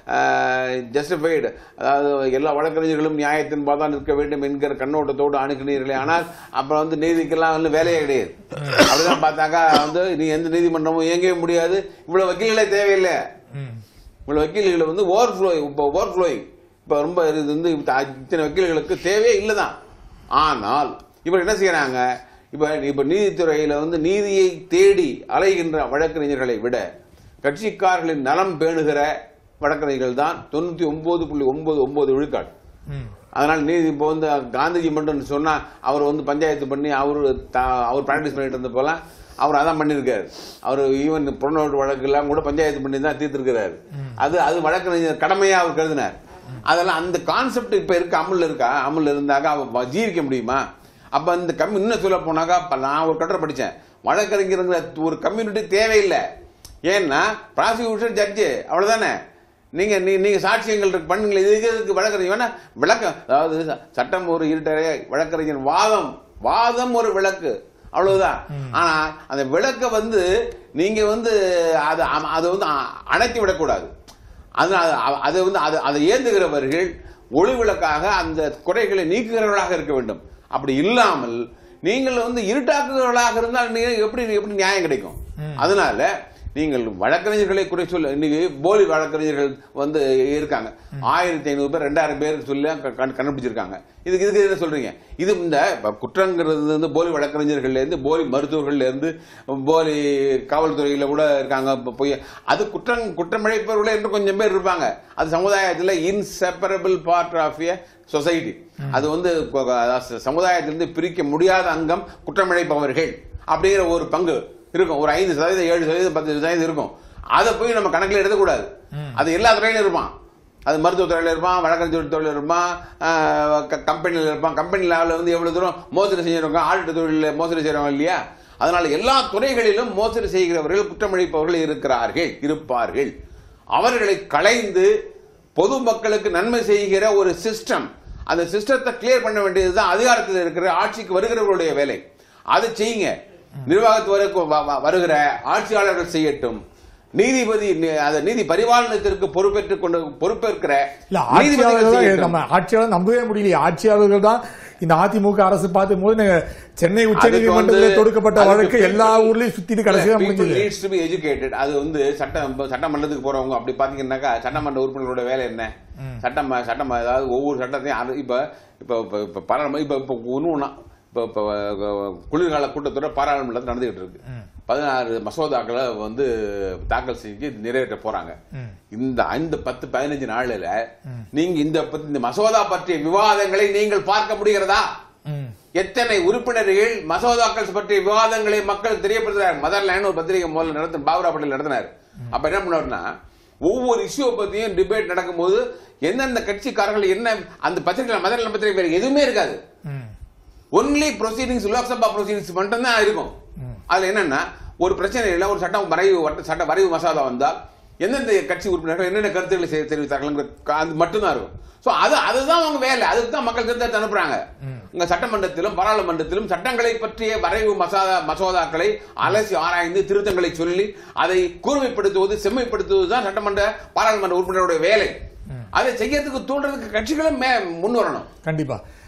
ஜஸ்டிஃபைடு அதாவது எல்லா வழக்கறிஞர்களும் நியாயத்தின் பாதான் நிற்க வேண்டும் என்கிற கண்ணோட்டத்தோடு அணுகினீர்களே ஆனால் அப்புறம் வந்து நீதிக்கெல்லாம் வந்து வேலையே கிடையாது அப்படிதான் பார்த்தாக்கா வந்து நீ எந்த நீதிமன்றமும் இயங்கவே முடியாது இவ்வளவு வக்கீல்களே தேவையில்லை இவ்வளவு வக்கீல்கள் வந்து ஓவர் ஃப்ளோ இப்போ ஓவர் ஃப்ளோயிங் இப்போ ரொம்ப இது வந்து இத்தனை வக்கீல்களுக்கு தேவையே இல்லைதான் ஆனால் இவர் என்ன செய்யறாங்க இப்ப இப்ப நீதித்துறையில வந்து நீதியை தேடி அலைகின்ற வழக்கறிஞர்களை விட கட்சிக்காரர்களின் நலம் பேணுகிற வழக்கறிஞர்கள் தான் தொண்ணூத்தி ஒன்பது புள்ளி ஒன்பது ஒன்பது விழுக்காடு அதனால நீதி இப்போ வந்து காந்திஜி மட்டும் சொன்னா அவர் வந்து பஞ்சாயத்து பண்ணி அவரு தா- அவர் பிராக்டிஸ் பண்ணிட்டு இருந்த போல அவர் அதான் பண்ணியிருக்காரு அவர் ஈவன் புறநோட்டு வழக்கு எல்லாம் கூட பஞ்சாயத்து பண்ணி தான் தீர்த்திருக்கிறாரு அது அது வழக்கறிஞர் கடமையா அவர் கருதினார் அதெல்லாம் அந்த கான்செப்ட் இப்ப இருக்க அமுல்ல இருக்கா அமுல்ல இருந்தாக்கா அவ ஜீவிக்க முடியுமா அப்ப இந்த கம்மி இன்னும் சொல்ல போனாக்கா இப்ப நான் ஒரு கட்டுரை படிச்சேன் வழக்கறிஞருங்கிற ஒரு கம்யூனிட்டி தேவையில்லை ஏன்னா ப்ராசிக்யூஷன் ஜட்ஜு அவ்வளவுதானே நீங்க நீ- நீங்க சாட்சியங்கள் இருக்கு பண்ணுங்களேன் இதுக்கு இதுக்கு வழக்கறிஞர் வேணா விளக்கம் அதாவது ச- சட்டம் ஒரு இருட்டறைய வழக்கறிஞர் வாதம் வாதம் ஒரு விளக்கு அவ்வளவுதான் ஆனா அந்த விளக்க வந்து நீங்க வந்து அது அ- அதை வந்து அ- அணைத்து விடக்கூடாது அதனால அ- அதை வந்து அதை அதை ஏந்துகிறவர்கள் ஒளி விளக்காக அந்த குறைகளை நீக்குகிறவர்களாக இருக்க வேண்டும் அப்படி இல்லாமல் நீங்கள் வந்து இருட்டாக்குகிறவர்களாக இருந்தால் நீங்க எப்படி எப்படி நியாயம் கிடைக்கும் அதனால நீங்கள் வழக்கறிஞர்களை குறை சொல்ல இன்னைக்கு போலி வழக்கறிஞர்கள் வந்து இருக்காங்க ஆயிரத்தி ஐநூறு பேர் ரெண்டாயிரம் பேர் சொல்லி க- கண்- கண்டுபிடிச்சிருக்காங்க இதுக்கு இதுக்கு என்ன சொல்றீங்க இது இந்த இப்ப குற்றங்கிறது வந்து போலி வழக்கறிஞர்கள்ல இருந்து போலி மருத்துவர்கள்ல இருந்து போலி காவல்துறையில கூட இருக்காங்க இப்ப போய் அது குற்றம் குற்றமிழைப்பவர்களே என்று கொஞ்சம் பேர் இருப்பாங்க அது சமுதாயத்தில் inseparable part of a society அது வந்து கொ- அதாவது சமுதாயத்திலிருந்து பிரிக்க முடியாத அங்கம் குற்றமிழைப்பவர்கள் அப்படிங்கிற ஒரு பங்கு இருக்கும் ஒரு ஐந்து சதவீதம் ஏழு சதவீதம் பத்து சதவீதம் இருக்கும் அதை போய் நம்ம கணக்கில் எடுக்கக்கூடாது அது எல்லா துறையிலும் இருப்பான் அது மருத்துவ துறையில இருப்பான் வழக்கறிஞர் துறையில இருப்பான் கம்பெனியில் இருப்பான் கம்பெனி லெவலில் வந்து எவ்வளவு தூரம் மோசடி செஞ்சிருக்காங்க ஆடிட்டு தொழிலில் மோசடி செய்யறவங்க இல்லையா அதனால எல்லா துறைகளிலும் மோசடி செய்கிறவர்கள் குற்றமளிப்பவர்கள் இருக்கிறார்கள் இருப்பார்கள் அவர்களை களைந்து பொதுமக்களுக்கு நன்மை செய்கிற ஒரு சிஸ்டம் அந்த சிஸ்டத்தை கிளியர் பண்ண வேண்டியதுதான் அதிகாரத்தில் இருக்கிற ஆட்சிக்கு வருகிறவர்களுடைய வேலை அதை செய்யுங்க நிர்வாகத்துவருக்கு வ- வ- வருகிற ஆட்சியாளர்கள் செய்யட்டும் நீதிபதி நி- அந்த நீதி பரிபாலனத்திற்கு பொறுப்பேற்றுக் கொண்டு பொறுப்பேற்கிற இல்ல நீதிபதிகள் ஆட்சியாளர்கள் தான் செய்யட்டும். நம்ம ஆட்சியாளர் நம்பவே முடியலையே ஆட்சியாளர்கள் தான் இந்த அதிமுக அரசு பார்த்தும் போது நீங்க சென்னை உச்ச அதுக்கு நீதிமன்றத்தில் வந்து- தொடுக்கப்பட்ட அதுக்கு வழக்கு people- எல்லா ஊர்லயும் சுத்திட்டு கடைசியா People முடிஞ்சது needs to be educated. அது வந்து சட்டம் இப்ப சட்டமன்றத்துக்கு போறவங்க அப்படி பாத்தீங்கன்னாக்கா சட்டமன்ற உறுப்பினர்களோட வேலை என்ன சட்டம் சட்டம் அதாவது ஒவ்வொரு சட்டத்தையும் அது இப்ப இப்ப இப்ப இப்ப பாராளுமன்ற இப்ப இப்ப ஒண்ணு ஒண்ணா இப்ப இப்ப அஹ், குளிர்கால கூட்டத்தொடர் பாராளுமன்றத்தில் நடந்துகிட்டு இருக்கு பதினாறு மசோதாக்களை வந்து தாக்கல் செஞ்சு நிறைவேற்ற போறாங்க இந்த ஐந்து பத்து பதினஞ்சு நாள்ல நீங்க இந்த பத்தி- இந்த மசோதா பற்றிய விவாதங்களை நீங்கள் பார்க்க முடிகிறதா ம். எத்தனை உறுப்பினர்கள் மசோதாக்கள் பற்றிய விவாதங்களை மக்கள் தெரியப்படுத்துறாரு மதர்லேண்ட் ஒரு பத்திரிகை முதல்ல நடத்த பாபுரா பட்டேல் நடத்தினார் அப்ப என்ன பண்ணாருன்னா ஒவ்வொரு இஷ்யூ பத்தியும் டிபேட் நடக்கும்போது எந்தெந்த கட்சிக்காரர்கள் என்ன அந்த பத்திரிகை மதர்லேண்ட் பத்திரிகை வேற எதுவுமே இருக்காது ம். ஒன்லி ப்ரொசீடிங்ஸ் லோக்சபா ப்ரொசீடிங்ஸ் மட்டும்தான் இருக்கும் அதுல என்னன்னா ஒரு பிரச்சனை இல்லை ஒரு சட்டம் வரைவு வட்ட- சட்ட வரைவு மசோதா வந்தால் எந்தெந்த கட்சி உறுப்பினர்கள் என்னென்ன கருத்துக்களை செ- தெரிவித்தார்கள் அது மட்டும்தான் இருக்கும் சோ அது அதுதான் அவங்க வேலை அதுக்கு தான் மக்கள் தேர்ந்தெடுத்து அனுப்புறாங்க இங்க சட்டமன்றத்திலும் பாராளுமன்றத்திலும் சட்டங்களை பற்றிய வரைவு மசோதா மசோதாக்களை அலசி ஆராய்ந்து திருத்தங்களை சொல்லி அதை கூர்மைப்படுத்துவது செம்மைப்படுத்துவது தான் சட்டமன்ற பாராளுமன்ற உறுப்பினருடைய வேலை அதை செய்யறதுக்கு தூண்டுறதுக்கு கட்சிகளும் மே- முன் வரணும் கண்டிப்பா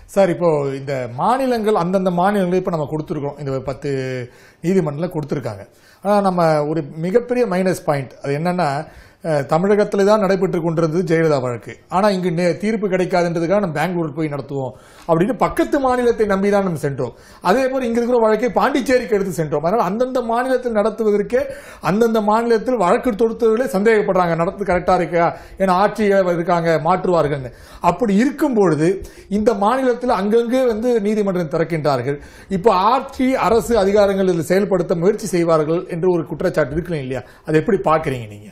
சார் இப்போ இந்த மாநிலங்கள் அந்தந்த மாநிலங்கள் இப்போ நம்ம கொடுத்துருக்கோம் இந்த பத்து நீதிமன்றத்தில் கொடுத்துருக்காங்க ஆனால் நம்ம ஒரு மிகப்பெரிய மைனஸ் பாயிண்ட் அது என்னன்னா தமிழகத்தில் தான் நடைபெற்று கொண்டிருந்தது ஜெயலலிதா வழக்கு ஆனால் இங்கு நே- தீர்ப்பு கிடைக்காதுன்றதுக்காக நம்ம பெங்களூர் போய் நடத்துவோம் அப்படின்னு பக்கத்து மாநிலத்தை நம்பி தான் நம்ம சென்றோம் அதே போல் இங்க இருக்கிற வழக்கை பாண்டிச்சேரிக்கு எடுத்து சென்றோம் அதனால் அந்தந்த மாநிலத்தில் நடத்துவதற்கே அந்தந்த மாநிலத்தில் வழக்கு தொடுத்தவர்களே சந்தேகப்படுறாங்க நடத்து கரெக்டாக இருக்கா ஏன்னா ஆட்சி இருக்காங்க மாற்றுவார்கள்னு அப்படி இருக்கும் பொழுது இந்த மாநிலத்தில் அங்கங்கே வந்து நீதிமன்றம் திறக்கின்றார்கள் இப்போ ஆட்சி அரசு அதிகாரங்கள் இதில் செயல்படுத்த முயற்சி செய்வார்கள் என்று ஒரு குற்றச்சாட்டு இருக்கு இல்லையா அதை எப்படி பார்க்குறீங்க நீங்க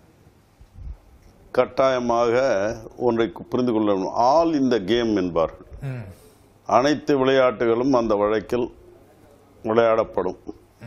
கட்டாயமாக ஒன்றை புரிந்து கொள்ள வேண்டும் ஆல் இந்த கேம் என்பார்கள் ம் அனைத்து விளையாட்டுகளும் அந்த வழக்கில் விளையாடப்படும்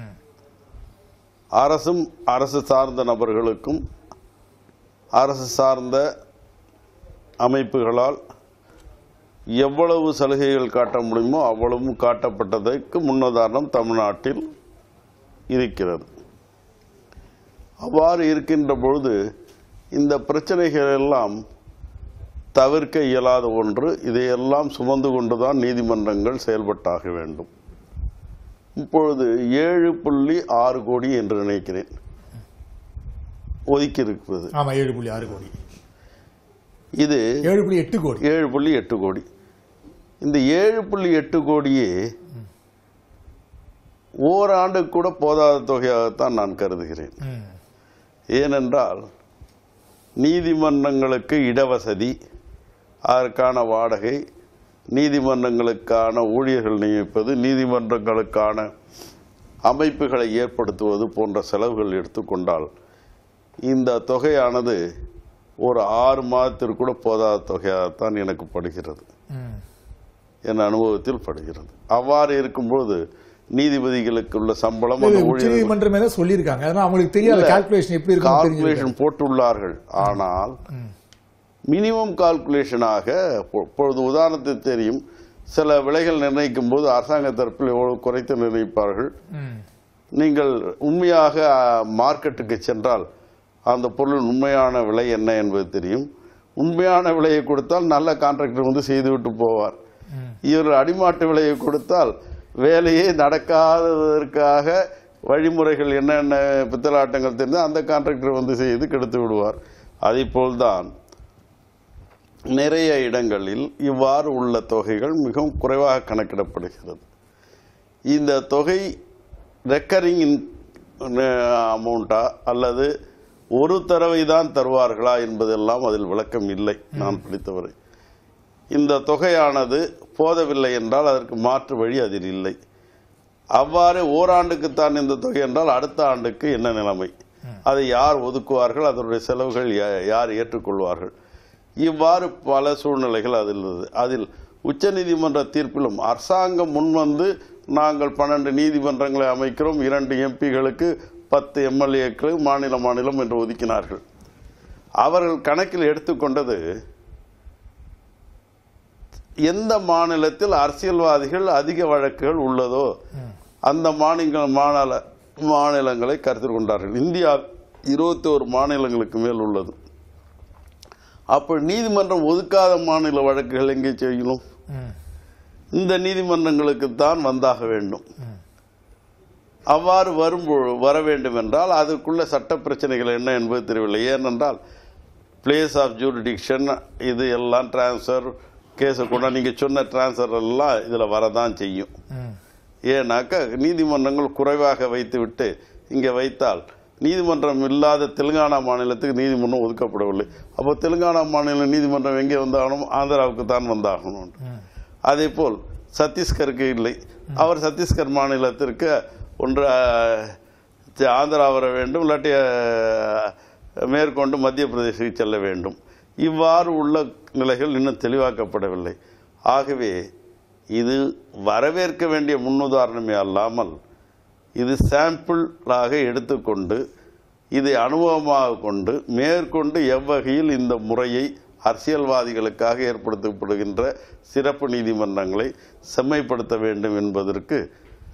அரசும் அரசு சார்ந்த நபர்களுக்கும் அரசு சார்ந்த அமைப்புகளால் எவ்வளவு சலுகைகள் காட்ட முடியுமோ அவ்வளவும் காட்டப்பட்டதற்கு முன்னுதாரணம் தமிழ்நாட்டில் இருக்கிறது அவ்வாறு இருக்கின்ற பொழுது இந்த பிரச்சனைகள் எல்லாம் தவிர்க்க இயலாத ஒன்று இதையெல்லாம் சுமந்து கொண்டுதான் நீதிமன்றங்கள் செயல்பட்டாக வேண்டும் இப்பொழுது ஏழு புள்ளி ஆறு கோடி என்று நினைக்கிறேன் ஒதுக்கி இருக்கிறது ஆமா ஏழு புள்ளி ஆறு கோடி இது ஏழு புள்ளி எட்டு கோடி ஏழு புள்ளி எட்டு கோடி இந்த ஏழு புள்ளி எட்டு கோடியே ஓராண்டு கூட போதாத தொகையாகத்தான் நான் கருதுகிறேன் ம் ஏனென்றால் நீதிமன்றங்களுக்கு இடவசதி அதற்கான வாடகை நீதிமன்றங்களுக்கான ஊழியர்கள் நியமிப்பது நீதிமன்றங்களுக்கான அமைப்புகளை ஏற்படுத்துவது போன்ற செலவுகள் எடுத்துக்கொண்டால் இந்த தொகையானது ஒரு ஆறு மாதத்திற்கு கூட போதாத தொகையாகத்தான் எனக்கு படுகிறது ம் என் அனுபவத்தில் படுகிறது அவ்வாறு இருக்கும்போது நீதிபதிகளுக்கு உள்ள சம்பளம் அந்த உச்ச ஊழியர்கள் நீதிமன்றமே தான் சொல்லியிருக்காங்க அதனால அவங்களுக்கு தெரியாத இல்ல. கால்குலேஷன் எப்படி இருக்கும் கால்குலேஷன் போட்டுள்ளார்கள் ஆனால் மினிமம் கால்குலேஷனாக இப்பொழுது உதாரணத்துக்கு தெரியும் சில விலைகள் நிர்ணயிக்கும் போது அரசாங்க தரப்பில் எவ்வளவு குறைத்து நிர்ணயிப்பார்கள் நீங்கள் உண்மையாக அஹ், மார்க்கெட்டுக்கு சென்றால் அந்த பொருளின் உண்மையான விலை என்ன என்பது தெரியும் உண்மையான விலையை கொடுத்தால் நல்ல கான்ட்ராக்டர் வந்து செய்துவிட்டு போவார் இவர் அடிமாட்டு விலையை கொடுத்தால் வேலையே நடக்காததற்காக வழிமுறைகள் என்னென்ன பித்தலாட்டங்கள் தெரிந்தால் அந்த கான்ட்ராக்டர் வந்து செய்து கெடுத்து விடுவார் அதே போல்தான் நிறைய இடங்களில் இவ்வாறு உள்ள தொகைகள் மிகவும் குறைவாக கணக்கிடப்படுகிறது இந்த தொகை ரெக்கரிங் அமௌண்டா அல்லது ஒரு தடவை தான் தருவார்களா என்பதெல்லாம் அதில் விளக்கம் இல்லை நான் படித்தவரை இந்த தொகையானது போதவில்லை என்றால் அதற்கு மாற்று வழி அதில் இல்லை அவ்வாறு ஓராண்டுக்குத்தான் இந்த தொகை என்றால் அடுத்த ஆண்டுக்கு என்ன நிலைமை அதை யார் ஒதுக்குவார்கள் அதனுடைய செலவுகள் யா- யார் ஏற்றுக்கொள்வார்கள் இவ்வாறு பல சூழ்நிலைகள் அதில் இருந்தது அதில் உச்சநீதிமன்ற தீர்ப்பிலும் அரசாங்கம் முன்வந்து நாங்கள் பன்னெண்டு நீதிமன்றங்களை அமைக்கிறோம் இரண்டு எம்பிகளுக்கு பத்து எம்எல்ஏக்கள் மாநில மாநிலம் என்று ஒதுக்கினார்கள் அவர்கள் கணக்கில் எடுத்துக்கொண்டது எந்த மாநிலத்தில் அரசியல்வாதிகள் அதிக வழக்குகள் உள்ளதோ அந்த மாநில மாநில மாநிலங்களை கருத்தில் கொண்டார்கள் இந்தியா இருபத்தோரு மாநிலங்களுக்கு மேல் உள்ளது அப்போ நீதிமன்றம் ஒதுக்காத மாநில வழக்குகள் எங்கே செய்யணும் இந்த நீதிமன்றங்களுக்கு தான் வந்தாக வேண்டும் அவ்வாறு வரும்பொழு வர வேண்டும் என்றால் அதற்குள்ள சட்ட பிரச்சனைகள் என்ன என்பது தெரியவில்லை ஏனென்றால் பிளேஸ் ஆஃப் ஜூரிடிக்ஷன் இது எல்லாம் டிரான்ஸ்ஃபர் கேஸை கூட நீங்கள் சொன்ன டிரான்ஸ்ஃபர் எல்லாம் இதில் வரதான் செய்யும் ஏன்னாக்கா நீதிமன்றங்கள் குறைவாக வைத்துவிட்டு இங்கே வைத்தால் நீதிமன்றம் இல்லாத தெலுங்கானா மாநிலத்துக்கு நீதிமன்றம் ஒதுக்கப்படவில்லை அப்போ தெலுங்கானா மாநில நீதிமன்றம் எங்கே வந்தாகணும் ஆந்திராவுக்கு தான் வந்தாகணும் அதே போல் சத்தீஸ்கருக்கு இல்லை அவர் சத்தீஸ்கர் மாநிலத்திற்கு ஒன்று அஹ், ஆந்திரா வர வேண்டும் இல்லாட்டி அஹ், மேற்கொண்டு மத்திய பிரதேசத்துக்கு செல்ல வேண்டும் இவ்வாறு உள்ள நிலைகள் இன்னும் தெளிவாக்கப்படவில்லை ஆகவே இது வரவேற்க வேண்டிய முன்னுதாரணமே அல்லாமல் இது சாம்பிளாக எடுத்துக்கொண்டு இதை அனுபவமாக கொண்டு மேற்கொண்டு எவ்வகையில் இந்த முறையை அரசியல்வாதிகளுக்காக ஏற்படுத்தப்படுகின்ற சிறப்பு நீதிமன்றங்களை செம்மைப்படுத்த வேண்டும் என்பதற்கு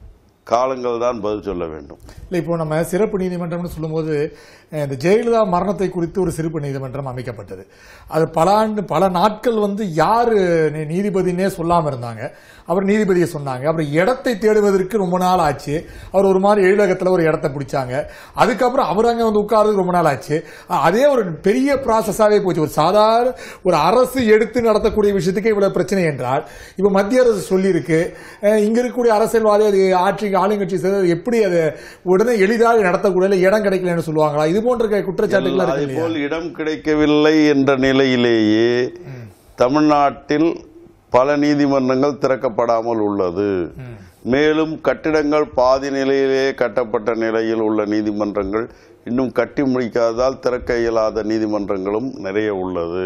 காலங்கள் தான் பதில் சொல்ல வேண்டும் இல்லை இப்போ நம்ம சிறப்பு நீதிமன்றம்னு சொல்லும்போது அஹ், இந்த ஜெயலலிதா மரணத்தை குறித்து ஒரு சிறப்பு நீதிமன்றம் அமைக்கப்பட்டது அது பல ஆண்டு பல நாட்கள் வந்து யார் நீதிபதினே சொல்லாமல் இருந்தாங்க அவர் நீதிபதியை சொன்னாங்க அப்புறம் இடத்தை தேடுவதற்கு ரொம்ப நாள் ஆச்சு அவர் ஒரு மாதிரி எழிலகத்தில் ஒரு இடத்த பிடிச்சாங்க அதுக்கப்புறம் அவர் அங்கே வந்து உட்கார்றது ரொம்ப நாள் ஆச்சு அஹ், அதே ஒரு பெரிய ப்ராசஸாகவே போச்சு ஒரு சாதாரண ஒரு அரசு எடுத்து நடத்தக்கூடிய விஷயத்துக்கு இவ்வளவு பிரச்சனை என்றால் இப்போ மத்திய அரசு சொல்லியிருக்கு அஹ், இங்க இருக்கக்கூடிய அரசியல்வாதி அது ஆட்சி ஆளுங்கட்சி சேர்ந்து எப்படி அதை உடனே எளிதாக நடத்தக்கூடிய இல்ல இடம் கிடைக்கலன்னு சொல்லுவாங்களா இது போன்ற க- குற்றச்சாட்டுகள் இருக்கு இல்லையா அதேபோல் இடம் கிடைக்கவில்லை என்ற நிலையிலேயே தமிழ்நாட்டில் பல நீதிமன்றங்கள் திறக்கப்படாமல் உள்ளது மேலும் கட்டிடங்கள் பாதி நிலையிலே கட்டப்பட்ட நிலையில் உள்ள நீதிமன்றங்கள் இன்னும் கட்டி முடிக்காததால் திறக்க இயலாத நீதிமன்றங்களும் நிறைய உள்ளது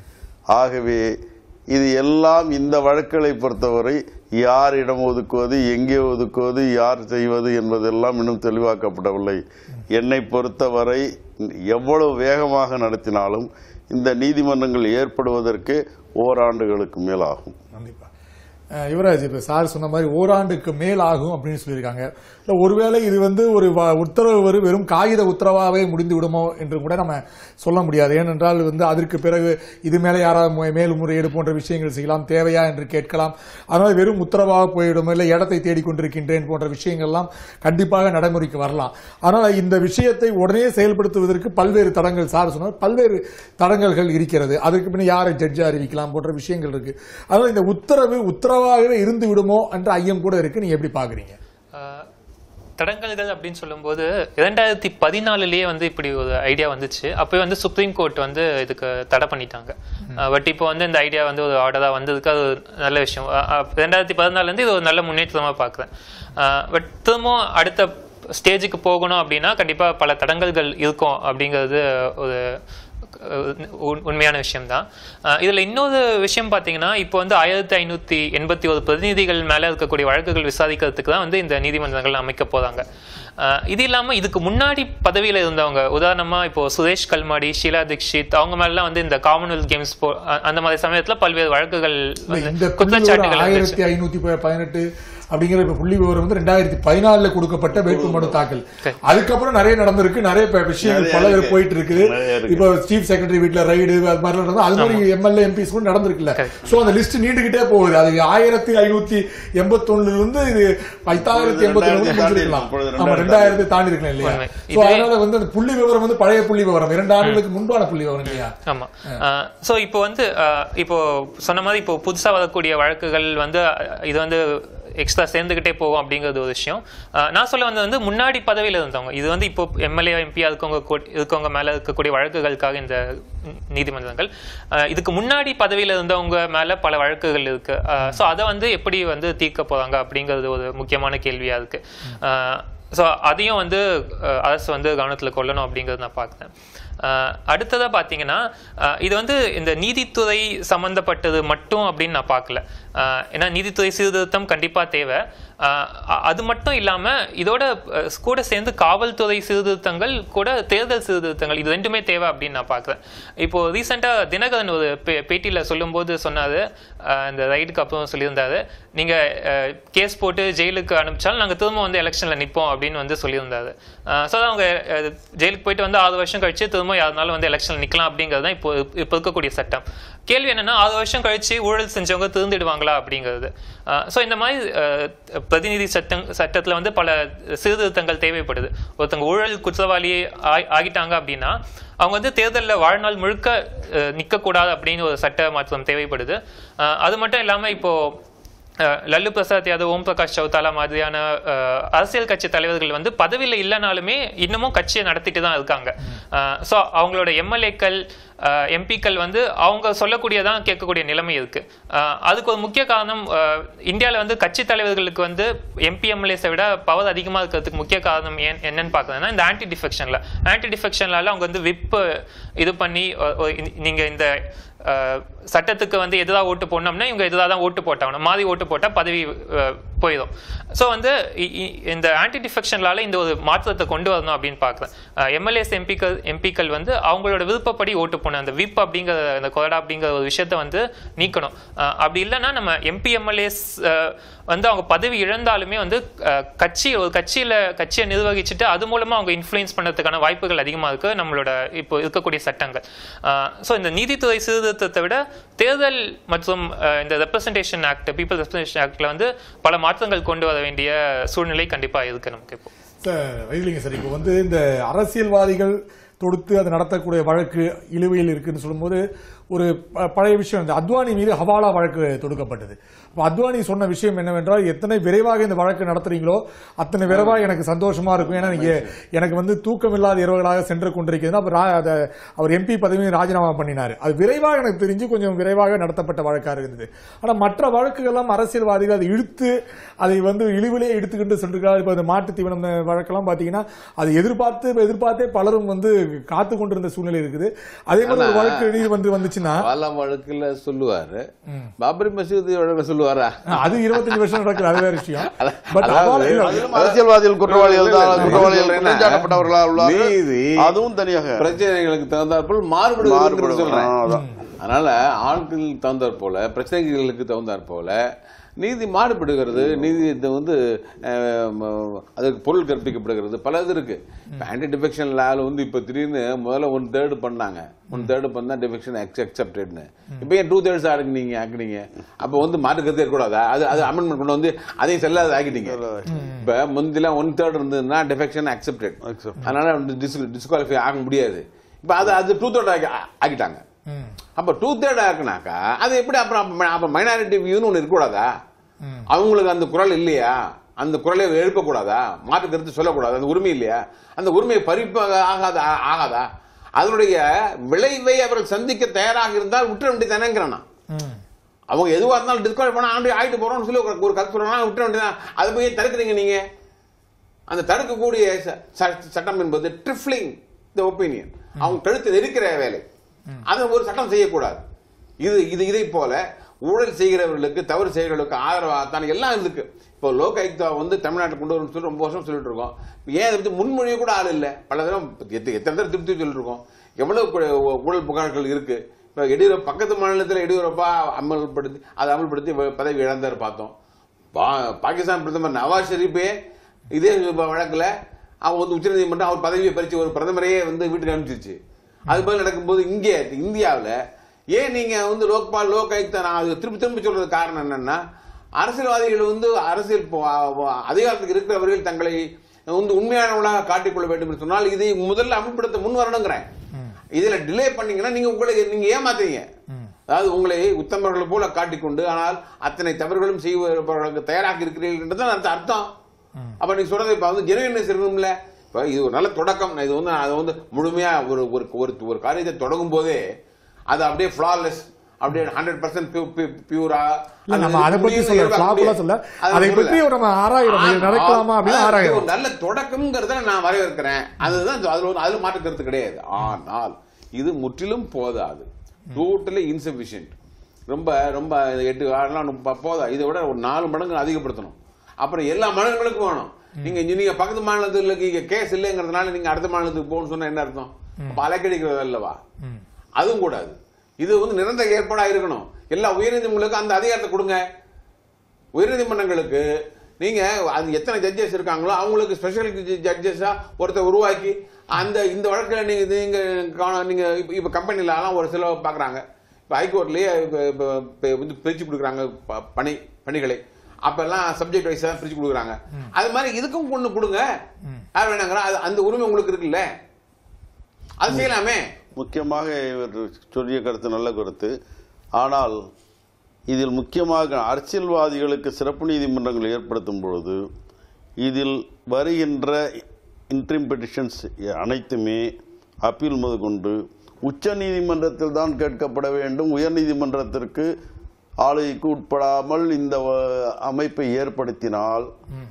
ஆகவே இது எல்லாம் இந்த வழக்குகளை பொறுத்தவரை யார் இடம் ஒதுக்குவது எங்கே ஒதுக்குவது யார் செய்வது என்பதெல்லாம் இன்னும் தெளிவாக்கப்படவில்லை என்னை பொறுத்தவரை எவ்வளவு வேகமாக நடத்தினாலும் இந்த நீதிமன்றங்கள் ஏற்படுவதற்கு ஓராண்டுகளுக்கு மேல் ஆகும் கண்டிப்பா அஹ் யுவராஜ் இப்ப சார் சொன்ன மாதிரி ஓராண்டுக்கு மேல் ஆகும் அப்படின்னு சொல்லியிருக்காங்க இல்ல ஒருவேளை இது வந்து ஒரு வ- உத்தரவு வரும் வெறும் காகித உத்தரவாகவே முடிந்து விடுமோ என்று கூட நம்ம சொல்ல முடியாது ஏனென்றால் வந்து அதற்கு பிறகு இது மேலே யாராவது மு- மேல்முறையீடு போன்ற விஷயங்கள் செய்யலாம் தேவையா என்று கேட்கலாம் அதனால வெறும் உத்தரவாக போயிடும் இல்லை இடத்தை தேடிக்கொண்டிருக்கின்றேன் போன்ற விஷயங்கள்லாம் கண்டிப்பாக நடைமுறைக்கு வரலாம் அதனால இந்த விஷயத்தை உடனே செயல்படுத்துவதற்கு பல்வேறு தடங்கள் சார் சொன்னார் பல்வேறு தடங்கல்கள் இருக்கிறது அதற்கு பின்ன யாரை ஜட்ஜி அறிவிக்கலாம் போன்ற விஷயங்கள் இருக்கு அதனால இந்த உத்தரவு உத்தரவாகவே இருந்து விடுமோ என்ற ஐயம் கூட இருக்கு நீங்க எப்படி பாக்குறீங்க ஆஹ் தடங்கல்கள் அப்படின்னு சொல்லும்போது இரண்டாயிரத்தி பதினாலுலயே வந்து இப்படி ஒரு ஐடியா வந்துச்சு அப்போயே வந்து சுப்ரீம் கோர்ட் வந்து இதுக்கு தடை பண்ணிட்டாங்க பட் இப்போ வந்து இந்த ஐடியா வந்து ஒரு ஆர்டராக வந்ததுக்கு அது ஒரு நல்ல விஷயம் அஹ் அஹ் ரெண்டாயிரத்தி பதினாலுலேருந்து இது ஒரு நல்ல முன்னேற்றமாக பார்க்குறேன் பட் திரும்பவும் அடுத்த ஸ்டேஜுக்கு போகணும் அப்படின்னா கண்டிப்பாக பல தடங்கல்கள் இருக்கும் அப்படிங்கிறது ஒரு உண்- உண்மையான விஷயம்தான் அஹ் இதுல இன்னொரு விஷயம் பாத்தீங்கன்னா இப்போ வந்து ஆயிரத்தி ஐநூத்தி எண்பத்தி ஒரு பிரதிநிதிகள் மேல இருக்கக்கூடிய வழக்குகள் விசாரிக்கிறதுக்கு தான் வந்து இந்த நீதிமன்றங்கள் அமைக்க போறாங்க அஹ் இது இல்லாம இதுக்கு முன்னாடி பதவியில இருந்தவங்க உதாரணமா இப்போ சுரேஷ் கல்மாடி ஷீலா தீக்ஷித் அவங்க மேலாம் வந்து இந்த காமன்வெல்த் கேம்ஸ் போ அ- அந்த மாதிரி சமயத்துல பல்வேறு வழக்குகள் வந்து இந்த குற்றச்சாட்டுகள் இருந்துச்சு. ஆயிரத்தி ஐநூத்தி பதினெட்டு அப்படிங்கிற இப்ப புள்ளி விவரம் வந்து ரெண்டாயிரத்தி பதினாலுல கொடுக்கப்பட்ட வேட்புமனு தாக்கல் அதுக்கப்புறம் நிறைய நடந்திருக்கு நிறைய இப்ப விஷயங்கள் நிறைய பல இருக்கு. போயிட்டு இருக்குது நிறைய இருக்கு. இப்போ சீஃப் செக்ரட்டரி வீட்ல ரைடு அது மாதிரி நடந்தது அது மாதிரி எம்எல்ஏ எம்பிஸ் கூட நடந்திருக்குல்ல சோ அந்த லிஸ்ட் நீண்டுகிட்டே போகுது அது ஆயிரத்தி ஐநூத்தி எண்பத்தி ஒண்ணுல இருந்து இது பத்தாயிரத்தி எண்பத்தி ஒண்ணு ரெண்டாயிரத்தி முடிஞ்சிருக்கலாம் இப்பொழுது ஆமா ரெண்டாயிரத்தி ரெண்டாயிரத்தி தாண்டி இருக்கலாம் இல்லையா உண்மை. சோ அதனால வந்து அந்த புள்ளி விவரம் வந்து பழைய புள்ளி விவரம் இரண்டு ஆண்டுகளுக்கு முன்பான புள்ளி விவரம் இல்லையா ஆமா சோ இப்போ வந்து அஹ், இப்போ சொன்ன மாதிரி இப்போ புதுசா வரக்கூடிய வழக்குகள் வந்து அஹ், இது வந்து எக்ஸ்ட்ரா சேர்ந்துகிட்டே போகும் அப்படிங்கிறது ஒரு விஷயம் அஹ், நான் சொல்ல வந்தது வந்து முன்னாடி பதவியில இருந்தவங்க இது வந்து இப்போ எம்எல்ஏ எம்பி இருக்கவங்க கூ- இருக்கவங்க மேல இருக்கக்கூடிய வழக்குகளுக்காக இந்த நீதிமன்றங்கள் அஹ், இதுக்கு முன்னாடி பதவியில இருந்தவங்க மேல பல வழக்குகள் இருக்கு ஸோ அதை வந்து எப்படி வந்து தீர்க்க போறாங்க அப்படிங்கிறது ஒரு முக்கியமான கேள்வியா இருக்கு ஸோ அதையும் வந்து அஹ், அரசு வந்து கவனத்துல கொள்ளணும் அப்படிங்கிறது நான் பார்க்குறேன் அஹ் அடுத்ததா பார்த்தீங்கன்னா அஹ் இது வந்து இந்த நீதித்துறை சம்பந்தப்பட்டது மட்டும் அப்படின்னு நான் பார்க்கல அஹ் ஏன்னா நீதித்துறை சீர்திருத்தம் கண்டிப்பா தேவை அஹ் அ- அது மட்டும் இல்லாம இதோட அஹ், கூட சேர்ந்து காவல்துறை சீர்திருத்தங்கள் கூட தேர்தல் சீர்திருத்தங்கள் இது ரெண்டுமே தேவை அப்படின்னு நான் பார்க்குறேன் இப்போ ரீசெண்டா தினகரன் ஒரு பே- பேட்டியில சொல்லும்போது சொன்னாரு அஹ் இந்த ரைடுக்கு அப்புறம் சொல்லியிருந்தாரு நீங்க கேஸ் போட்டு ஜெயிலுக்கு அனுப்பிச்சாலும் நாங்க திரும்ப வந்து எலெக்ஷன்ல நிப்போம் அப்படின்னு வந்து சொல்லியிருந்தாரு ஸோ அவங்க அஹ், ஜெயிலுக்கு போயிட்டு வந்து ஆறு வருஷம் கழிச்சு திரும்ப யாருனாலும் வந்து எலெக்ஷன்ல நிக்கலாம் அப்படிங்கிறது தான் இப்போ இப்போ இருக்கக்கூடிய சட்டம் கேள்வி என்னன்னா ஆறு வருஷம் கழிச்சு ஊழல் செஞ்சவங்க திருந்திடுவாங்களா அப்படிங்கிறது ஸோ இந்த மாதிரி அஹ், பிரதிநிதி சட்டம் சட்டத்துல வந்து பல சீர்திருத்தங்கள் தேவைப்படுது ஒருத்தவங்க ஊழல் குற்றவாளி ஆ- ஆகிட்டாங்க அப்படின்னா அவங்க வந்து தேர்தலில் வாழ்நாள் முழுக்க அஹ், நிக்கக்கூடாது அப்படின்னு ஒரு சட்ட மாற்றம் தேவைப்படுது அஹ், அது மட்டும் இல்லாம இப்போ அஹ், லல்லு பிரசாத் யாதவ் ஓம் பிரகாஷ் சௌதாலா மாதிரியான அஹ், அரசியல் கட்சி தலைவர்கள் வந்து பதவியில் இல்லைனாலுமே இன்னமும் கட்சியை நடத்திட்டு தான் இருக்காங்க ஸோ அவங்களோட எம்எல்ஏக்கள் எம்பிக்கள் வந்து அவங்க சொல்லக்கூடியதான் கேட்கக்கூடிய நிலைமை இருக்கு அஹ், அதுக்கு ஒரு முக்கிய காரணம் இந்தியாவில் வந்து கட்சி தலைவர்களுக்கு வந்து எம்பி எம்எல்ஏஸை விட பவர் அதிகமாக இருக்கிறதுக்கு முக்கிய காரணம் ஏன் என்னன்னு பார்க்குறதுன்னா இந்த ஆன்டி டிஃபெக்ஷனில் ஆன்டி டிஃபெக்ஷனால அவங்க வந்து விப்பு இது பண்ணி அஹ், அஹ், நீங்க இந்த அஹ், சட்டத்துக்கு வந்து எதிராக ஓட்டு போடணும்னா இவங்க எதிராக தான் ஓட்டு போட்டாகணும் மாறி ஓட்டு போட்டால் பதவி அஹ், போயிடும் ஸோ வந்து இ- இ- இந்த ஆன்டி டிஃபெக்ஷன்லால இந்த ஒரு மாற்றத்தை கொண்டு வரணும் அப்படின்னு பார்க்குறேன் எம்எல்ஏஸ் எம்பிக்கள் எம்பிக்கள் வந்து அவங்களோட விருப்பப்படி ஓட்டு போகணும் அந்த விப் அப்படிங்கிற அந்த கொறடா அப்படிங்கிற ஒரு விஷயத்த வந்து நீக்கணும் அஹ் அப்படி இல்லைன்னா நம்ம எம்பி எம்எல்ஏஸ் வந்து அவங்க பதவி இழந்தாலுமே வந்து அஹ், கட்சி ஒரு கட்சியில கட்சியை நிர்வகிச்சுட்டு அது மூலமா அவங்க இன்ஃப்ளூயன்ஸ் பண்ணதுக்கான வாய்ப்புகள் அதிகமா இருக்கு நம்மளோட இப்போ இருக்கக்கூடிய சட்டங்கள் ஸோ இந்த நீதித்துறை சீர்திருத்தத்தை விட தேர்தல் மற்றும் அஹ், இந்த ரெப்ரசன்டேஷன் ஆக்ட் பீப்புள் ரெப்ரசன்டேஷன் ஆக்ட்ல வந்து பல மாற்றங்கள் கொண்டு வர வேண்டிய சூழ்நிலை கண்டிப்பா இருக்கு நமக்கு இப்போ சார் வைத்திலிங்க சார் இப்போ வந்து இந்த அரசியல்வாதிகள் தொடுத்து அது நடத்தக்கூடிய வழக்கு இழுவையில் இருக்குன்னு சொல்லும்போது ஒரு ப- பழைய விஷயம் இந்த அத்வானி மீது ஹவாலா வழக்கு தொடுக்கப்பட்டது அப்ப அத்வானி சொன்ன விஷயம் என்னவென்றால் எத்தனை விரைவாக இந்த வழக்கு நடத்துறீங்களோ அத்தனை விரைவாக எனக்கு சந்தோஷமா இருக்கும் ஏன்னா நீங்க எனக்கு வந்து தூக்கமில்லாத இரவுகளாக சென்று கொண்டிருக்கிறது அப்ப ரா- அத- அவர் எம்பி பதவியை ராஜினாமா பண்ணினார் அது விரைவாக எனக்கு தெரிஞ்சு கொஞ்சம் விரைவாக நடத்தப்பட்ட வழக்காக இருந்தது ஆனா மற்ற வழக்குகள்லாம் அரசியல்வாதிகள் அதை இழுத்து அதை வந்து இழிவிலே எடுத்துக்கிட்டு சென்றிருக்கிறார் இப்போ இந்த மாட்டு தீவனம் வழக்கெல்லாம் பாத்தீங்கன்னா அதை எதிர்பார்த்து எதிர்பார்த்தே பலரும் வந்து காத்து கொண்டிருந்த சூழ்நிலை இருக்குது அதே மாதிரி ஒரு வழக்கு நீதி வந்து வந்துச்சுன்னா பாலா வழக்குல சொல்லுவாரு பாபரி மசூதி வழக்குல சொல்லுவாரா அது இருபத்தஞ்சு வருஷம் நடக்குது அது வேற விஷயம் பட் அதாவது, அதிலும் அரசியல்வாதிகள் குற்றவாளிகள் தான் நான் குற்றவாளிகள் சொல்றேன். குற்றஞ்சாட்டப்பட்டவர்களா உள்ளார்கள் நீதி அதுவும் தனியாக பிரச்சனைகளுக்கு தகுந்தாற்போல் மாறுபடுகிறது மாறுபடும். சொல்றேன் ஆ, அதான். அதனால ஆட்களுக்கு தகுந்தாற் போல பிரச்சனைகளுக்கு தகுந்தாற் போல நீதி மாறுபடுகிறது நீதி இது வந்து அஹ், ம- அதுக்கு பொருள் கற்பிக்கப்படுகிறது பல இது இருக்கு ஆன்டி டிஃபெக்ஷன் லால வந்து இப்ப திடீர்னு முதல்ல ஒன் தேர்டு பண்ணாங்க ஒன் தேர்டு பண்ணா டிஃபெக்ஷன் அக்செப்டட்னு இப்போ ஏன் டூ தேர்ட்ஸ் ஆக்குனீங்க ஆக்குனீங்க அப்போ வந்து மாற்று கருத்து இருக்கக்கூடாதா அது அது அமெண்ட்மெண்ட் கொண்டு வந்து அதையும் செல்லாத ஆக்கிட்டீங்க இப்ப முந்திலாம் ஒன் தேர்ட் இருந்ததுன்னா டிஃபெக்ஷன் அக்செப்டட் Accepted. அதனால டிஸ்குவாலிஃபை ஆக முடியாது இப்ப அது அது டூ தேர்ட் ஆக்கிட்டாங்க அப்ப டூ தேர்ட் ஆக்குனாக்கா அது எப்படி அப்புறம் அப்ப- அப்ப மைனாரிட்டி வியூன்னு ஒண்ணு இருக்கக்கூடாதா அவங்களுக்கு அந்த குரல் இல்லையா அந்த குரலை எழுப்பக்கூடாதா மாற்று கருத்து சொல்லக்கூடாது அந்த உரிமை இல்லையா அந்த உரிமையை பறிப்பு ஆகாத ஆகாதா அதனுடைய விளைவை அவர்கள் சந்திக்க தயாராக இருந்தால் விட்டுற வேண்டியதானேங்கிறான் நான். அவங்க எதுவா இருந்தாலும் டிஸ்குவாலிஃபை பண்ணா ஆண்டு ஆயிட்டு போறோம்னு சொல்லி ஒரு- ஒரு கருத்து சொல்றாங்க விட்டுற வேண்டியதான் அதை போய் தடுக்கிறீங்க நீங்க அந்த தடுக்கக்கூடிய ச- ச- சட்டம் என்பது ட்ரிஃப்ளிங் த ஒப்பீனியன் அவங்க கழுத்து நெருக்கிற வேலை அதை ஒரு சட்டம் செய்யக்கூடாது இது இது இதை போல ஊழல் செய்கிறவர்களுக்கு தவறு செய்கிறவர்களுக்கு ஆதரவாகத்தான் எல்லாம் இருக்கு இப்போ லோக் ஆயுக்தா வந்து தமிழ்நாட்டில் கொண்டு வரணும்னு சொல்லி ரொம்ப வருஷம் சொல்லிட்டு இருக்கோம் ஏன் அதை பத்தி முன்மொழிய கூட ஆள் இல்லை பல தரம் எத்த- எத்தனை தடவை திருப்தி சொல்லிட்டு இருக்கோம் எவ்வளவு கு- ஊழல் புகார்கள் இருக்கு இப்போ எடியூரப்பா பக்கத்து மாநிலத்தில் எடியூரப்பா அமல்படுத்தி அதை அமல்படுத்தி வ- பதவி இழந்தார் பார்த்தோம் பா- பாகிஸ்தான் பிரதமர் நவாஸ் ஷெரீப்பே இதே வழக்குல அவன் வந்து உச்சநீதிமன்றம் அவர் பதவியை பறிச்சு ஒரு பிரதமரையே வந்து வீட்டுக்கு அனுப்பிச்சிருச்சு அது போல நடக்கும்போது இங்கே இந்தியாவில் ஏன் நீங்க வந்து லோக்பால் லோக் ஆயுக்தா நான் அது திருப்பி திருப்பி சொல்றது காரணம் என்னன்னா அரசியல்வாதிகள் வந்து அரசியல் போ- வ- அதிகாரத்துக்கு இருக்கிறவர்கள் தங்களை வந்து உண்மையானவர்களாக காட்டிக்கொள்ள வேண்டும் என்று சொன்னால் இதை முதல்ல அமல்படுத்த முன் வரணுங்கிறேன் இதுல டிலே பண்ணீங்கன்னா நீங்க உங்களை நீங்க ஏமாத்துறீங்க அதாவது உங்களை உத்தமர்களை போல காட்டிக்கொண்டு ஆனால் அத்தனை தவறுகளும் செய்வதற்கு தயாராக இருக்கிறீர்கள் என்றுதான் அர்த்தம் அர்த்தம் அப்ப நீங்க சொல்றது இப்ப வந்து ஜெனுவினஸ் இருக்கணும்ல இப்ப இது ஒரு நல்ல தொடக்கம் நான் இது வந்து அதை வந்து முழுமையா ஒரு ஒரு ஒரு ஒரு காரியத்தை தொடங்கும் போதே அது அப்படியே ஃபிளாலெஸ் அப்படியே ஹண்ட்ரட் பர்சன்ட் பியூரா இல்ல நம்ம அதை பத்தி சொல்ல ஃபிளாப்லாம் சொல்ல அதை பற்றி ஒரு நம்ம ஆராயிரம் இது நடக்கலாமா அப்படின்னு ஆராயிரம் ஒரு நல்ல தொடக்கம்ங்கிறத நான் வரவேற்கிறேன் அதுதான் அதுல ஒரு அதுல மாற்று கருத்து கிடையாது ஆனால் இது முற்றிலும் போதாது டோட்டலி இன்சபிஷியன்ட் ரொம்ப ரொம்ப எட்டு ஆறுலாம் முப்ப- போதா இதை விட ஒரு நாலு மடங்கு அதிகப்படுத்தணும் அப்புறம் எல்லா மாநிலங்களுக்கும் வேணும் நீங்க நீங்க பக்கத்து மாநிலத்துல நீங்க கேஸ் இல்லைங்கிறதுனால நீங்க அடுத்த மாநிலத்துக்கு போகணும்னு சொன்னா என்ன அர்த்தம் அப்ப அலைக்கடிக்கிறது அல்லவா அதுவும் கூடாது இது வந்து நிரந்தர ஏற்பாடா இருக்கணும் எல்லா உயர்நீதிமன்றங்களுக்கும் அந்த அதிகாரத்தை கொடுங்க உயர்நீதிமன்றங்களுக்கு நீங்க அது எத்தனை ஜட்ஜஸ் இருக்காங்களோ அவங்களுக்கு ஸ்பெஷல் ஜட்ஜஸா ஒருத்தர் உருவாக்கி அந்த இந்த வழக்குல நீங்க நீங்க காண- நீங்க இப்ப- இப்ப கம்பெனில எல்லாம் ஒரு சில பாக்குறாங்க இப்ப ஹைகோர்ட்லயே இப்ப- இப்ப- இப்ப வந்து பிரிச்சு கொடுக்குறாங்க ப- பணி பணிகளை அப்ப எல்லாம் சப்ஜெக்ட் வைஸா பிரிச்சு கொடுக்குறாங்க அது மாதிரி இதுக்கும் கொண்டு கொடுங்க யார் வேணாங்கிறா அது அந்த உரிமை உங்களுக்கு இருக்குல்ல அது செய்யலாமே முக்கியமாக இவர் சொல்லிய கருத்து நல்ல கருத்து ஆனால் இதில் முக்கியமாக அரசியல்வாதிகளுக்கு சிறப்பு நீதிமன்றங்கள் ஏற்படுத்தும் பொழுது இதில் வருகின்ற இன்ட்ரீம் பெட்டிஷன்ஸ் அனைத்துமே அப்பீல் முதற்கொண்டு உச்ச நீதிமன்றத்தில் தான் கேட்கப்பட வேண்டும் உயர் நீதிமன்றத்திற்கு ஆளுகைக்கு உட்படாமல் இந்த வ- அமைப்பை ஏற்படுத்தினால்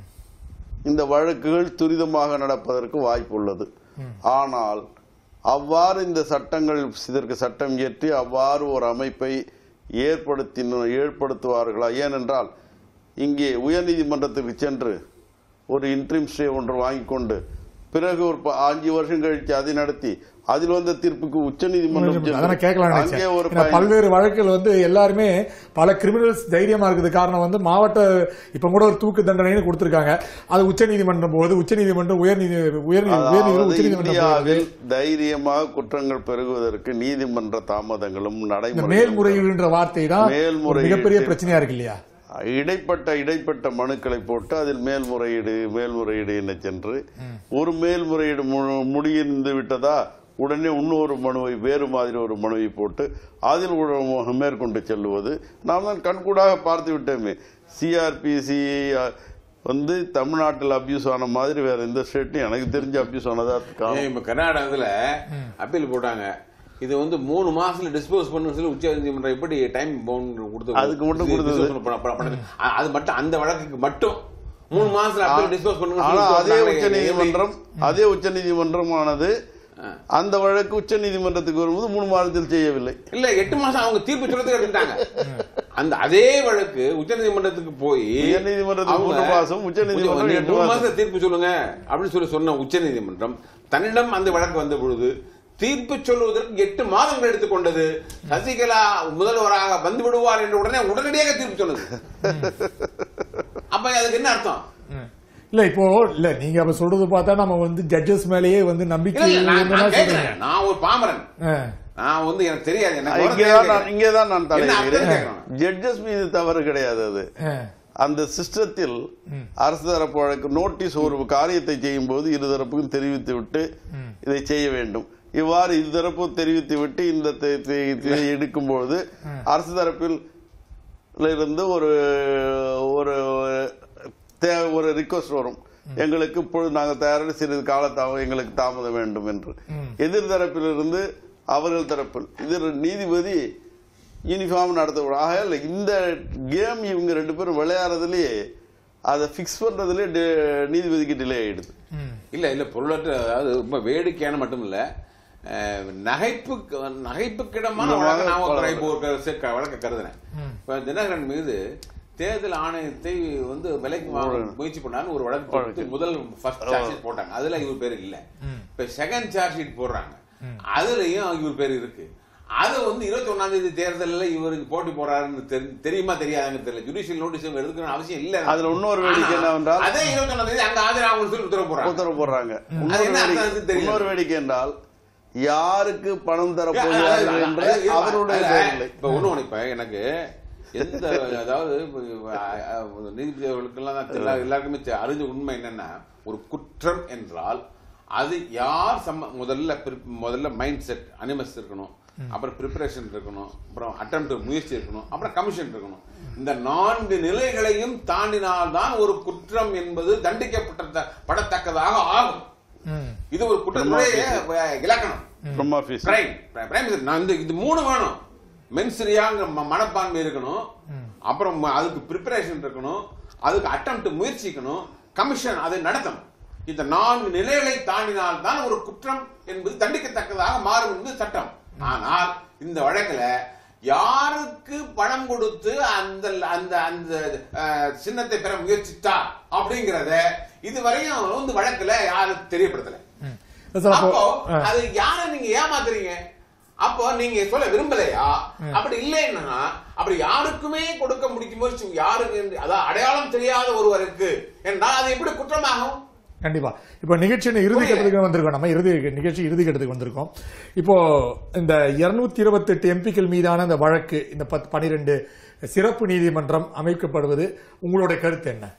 இந்த வழக்குகள் துரிதமாக நடப்பதற்கு வாய்ப்பு உள்ளது ஆனால் அவ்வாறு இந்த சட்டங்கள் இதற்கு சட்டம் இயற்றி அவ்வாறு ஒரு அமைப்பை ஏற்படுத்தின ஏற்படுத்துவார்களா ஏனென்றால் இங்கே உயர்நீதிமன்றத்துக்கு சென்று ஒரு இன்ட்ரீம் ஸ்டே ஒன்று வாங்கிக் கொண்டு பிறகு ஒரு ப- அஞ்சு வருஷம் கழிச்சு அதை நடத்தி அதில் வந்த தீர்ப்புக்கு உச்சநீதிமன்றம் அதான் நான் கேட்கலாம் சென்று நினைச்சேன். அங்கே ஒரு ஏன்னா பயன் பல்வேறு வழக்குகள் வந்து எல்லாருமே பல கிரிமினல்ஸ் தைரியமா இருக்குது காரணம் வந்து மாவட்ட இப்ப கூட ஒரு தூக்கு தண்டனைன்னு கொடுத்திருக்காங்க அது உச்சநீதிமன்றம் போகுது உச்சநீதிமன்றம் உயர்நீதி உயர்நீதி உயர்நீதி அதாவது உச்சநீதிமன்றம் போகுது. இந்தியாவில் தைரியமாக குற்றங்கள் பெருகுவதற்கு நீதிமன்ற தாமதங்களும் இந்த நடைமுறை மேல்முறையீடுன்ற வார்த்தை தான் ஒரு மேல்முறையீடு. மிகப்பெரிய பிரச்சனையா இருக்கு இல்லையா இடைப்பட்ட இடைப்பட்ட மனுக்களை போட்டு அதில் மேல்முறையீடு மேல்முறையீடு என சென்று ஒரு மேல்முறையீடு மு- முடிந்து விட்டதா உடனே இன்னொரு மனுவை வேறு மாதிரி ஒரு மனுவை போட்டு அதில் ஒரு மேற்கொண்டு செல்லுவது நாம் தான் கண்கூடாக பார்த்து விட்டோமே சிஆர்பிசி வந்து தமிழ்நாட்டில் அபியூஸ் ஆன மாதிரி வேற எந்த ஸ்டேட்லையும் எனக்கு தெரிஞ்ச அபியூஸ் ஆனதா காணும் ஏன் இப்ப கர்நாடகத்துல அப்பீல் போட்டாங்க இது வந்து மூணு மாசத்துல டிஸ்போஸ் பண்ணு சொல்லி உச்ச நீதிமன்றம் எப்படி டைம் பவுண்ட் கொடுத்து அதுக்கு மட்டும் இது கொடுத்தது. dispose பண்ண- பண்ண- பண்ண- அ- அது மட்டும் அந்த வழக்குக்கு மட்டும் மூணு மாசத்துல அப்பீல் டிஸ்போஸ் பண்ணுங்க ஆனா சொல்லி அதே சொன்னாங்களே, உச்ச எப்படி- நீதிமன்றம் அதே உச்ச நீதிமன்றமானது அந்த வழக்கு உச்ச நீதிமன்றத்துக்கு வரும்போது மூணு மாதத்தில் செய்யவில்லை இல்ல எட்டு மாசம் அவங்க தீர்ப்பு சொல்றதுக்கு எடுத்துட்டாங்க அந்த அதே வழக்கு உச்ச நீதிமன்றத்துக்கு போய் உயர்நீதிமன்றத்துக்கு அவங்க மூணு மாசம், உச்சநீதிமன்றம் நீங்க எட்டு மூணு மாசம். மாசத்துல தீர்ப்பு சொல்லுங்க அப்படின்னு சொல்லி சொன்ன உச்ச நீதிமன்றம் தன்னிடம் அந்த வழக்கு வந்த பொழுது தீர்ப்பு சொல்லுவதற்கு எட்டு மாதங்கள் எடுத்துக்கொண்டது சசிகலா முதல்வராக வந்து விடுவார் என்று உடனே உடனடியாக தீர்ப்பு சொன்னது அப்ப அதுக்கு என்ன அர்த்தம் ம். இல்ல இப்போ இல்ல நீங்க அப்ப சொல்றது பார்த்தா நம்ம வந்து ஜட்ஜஸ் மேலேயே வந்து நம்பிக்கை இல்ல, இல்ல, நான் இல்லைன்னு நான் தான் சொல்றீங்க. கேட்கிறேன். நான் ஒரு பாமரன் ஆ. நான் வந்து எனக்கு தெரியாது எனக்கு வர இங்கேதான் தெரியாது. நான் இங்கேதான் நான் என்ன அர்த்தம் தலையிடுகிறேன் கேட்கணும்? ஜட்ஜஸ் மீது தவறு கிடையாது அது ஆ. அந்த சிஸ்டத்தில் அரசு தரப்பு வழக்கு நோட்டீஸ் ஒரு காரியத்தை செய்யும் போது இரு தரப்புக்கும் தெரிவித்து விட்டு இதை செய்ய வேண்டும் இவ்வாறு இரு தரப்பும் தெரிவித்து விட்டு இந்த தி- தி- இதை எடுக்கும்போது அரசு தரப்பில் இருந்து ஒரு ஒரு தே- ஒரு ரிக்வஸ்ட் வரும் எங்களுக்கு இப்பொழுது நாங்கள் தயாராக சிறிது காலத்தாம எங்களுக்கு தாமதம் வேண்டும் என்று எதிர் தரப்பிலிருந்து அவர்கள் தரப்பில் இது நீதிபதி யூனிஃபார்ம் நடத்தக்கூடாது ஆகையால் இந்த கேம் இவங்க ரெண்டு பேரும் விளையாடுறதுலயே அதை ஃபிக்ஸ் பண்றதுலயே டி- நீதிபதிக்கு டிலே ஆயிடுது இல்ல இல்ல பொருளற்ற அதாவது ரொம்ப வேடிக்கையான மட்டும் இல்ல அஹ், நகைப்பு நகைப்புக்கிடமான இந்த வழக்கு மாதிரி நான் ஒரு பல- இப்போ ஒரு க- க- வழக்க கருதுனேன் இப்ப தினகரன் மீது தேர்தல் ஆணையத்தை வந்து விலைக்கு வாங்க முயற்சி பண்ணான்னு ஒரு வழக்கு போட்டு முதல் ஃபர்ஸ்ட் சார்ஜ் ஷீட் போட்டாங்க அதுல இவர் பேர் இல்ல இப்ப செகண்ட் சார்ஜ் ஷீட் போடுறாங்க அதுலயும் இவர் பேர் இருக்கு அது வந்து இருபத்தி ஒன்னாம் தேதி தேர்தல்ல இவருக்கு போட்டி போறாருன்னு தெரி- தெரியுமா தெரியாதுன்னு தெரியல ஜுடிஷியல் நோட்டீஸ் எடுக்கணும் அவசியம் இல்ல அதுல இன்னொரு வேடிக்கை ஆனா, என்னவென்றால் அதே இருபத்தி ஒன்னாம் தேதி அங்க ஆஜராக சொல்லி உத்தரவு போறாங்க உத்தரவு போடுறாங்க அது இன்னொரு என்ன அர்த்தம் வேடிக்கை அதுக்கு தெரியல. இன்னொரு வேடிக்கை என்றால் யாருக்கு பணம் அதாவது, தரப்போகிறார்கள் அதாவது, என்று அதாவது, அவருடைய அதாவது, பேர் இல்லை இப்ப ஒண்ணு ஒண்ணு இப்ப எனக்கு எந்த அதாவது இப்ப, அஹ், அஹ், நீதிபதி அவர்களுக்கெல்லாம் நான் எல்லா- எல்லாருக்குமே தெ- அறிஞ்ச உண்மை என்னன்னா ஒரு குற்றம் என்றால் அது யார் சம்ம முதல்ல பிரி- முதல்ல மைண்ட் செட் அனிமஸ் இருக்கணும் அப்புறம் ப்ரிப்பரேஷன் இருக்கணும் அப்புறம் அட்டம் முயற்சி இருக்கணும் அப்புறம் கமிஷன் இருக்கணும் இந்த நான்கு நிலைகளையும் தாண்டினால்தான் ஒரு குற்றம் என்பது தண்டிக்கப்பட்ட படத்தக்கதாக ஆகும் ம். இது ஒரு குற்றத்துடைய அஹ், இலக்கணம் பிரம்மா ஃபீஸ் பிரைம் பிரைம் நான் இந்த இது மூணு வேணும் மென்சரியாங்கிற ம- மனப்பான்மை இருக்கணும் அப்புறம் ம- அதுக்கு ப்ரிப்பரேஷன் இருக்கணும் அதுக்கு அட்டம் முயற்சிக்கணும் கமிஷன் அதை நடத்தணும் இந்த நான்கு நிலைகளை தாண்டினால் தான் ஒரு குற்றம் என்பது தண்டிக்கத்தக்கதாக மாறும் என்பது சட்டம் ஆனால் இந்த வழக்குல யாருக்கு பணம் கொடுத்து அந்த அந்த அந்த அஹ், சின்னத்தை பெற முயற்சித்தார் அப்படிங்கறத இதுவரையும் வந்து வழக்குல யாரும் தெரியப்படுத்தல ம். சார், அப்போ அப்போ ஆ. அது யார நீங்க ஏமாத்துறீங்க அப்போ நீங்க சொல்ல விரும்பலையா அப்படி இல்லைன்னா அப்படி யாருக்குமே கொடுக்க முடிக்குமோ சி- யாருக்கு என்று- அதான் அடையாளம் தெரியாத ஒருவருக்கு என்றால் அது எப்படி குற்றமாகும் கண்டிப்பா இப்போ நிகழ்ச்சியின் இறுதி புரியல. கட்டத்துக்கு வந்திருக்கோம் நம்ம இறுதி நிகழ்ச்சி இறுதி கட்டத்துக்கு வந்திருக்கோம் இப்போ இந்த இருநூத்தி இருபத்தெட்டு எம்பிக்கள் மீதான இந்த வழக்கு இந்த பத்து பனிரெண்டு சிறப்பு நீதிமன்றம் அமைக்கப்படுவது உங்களுடைய கருத்து என்ன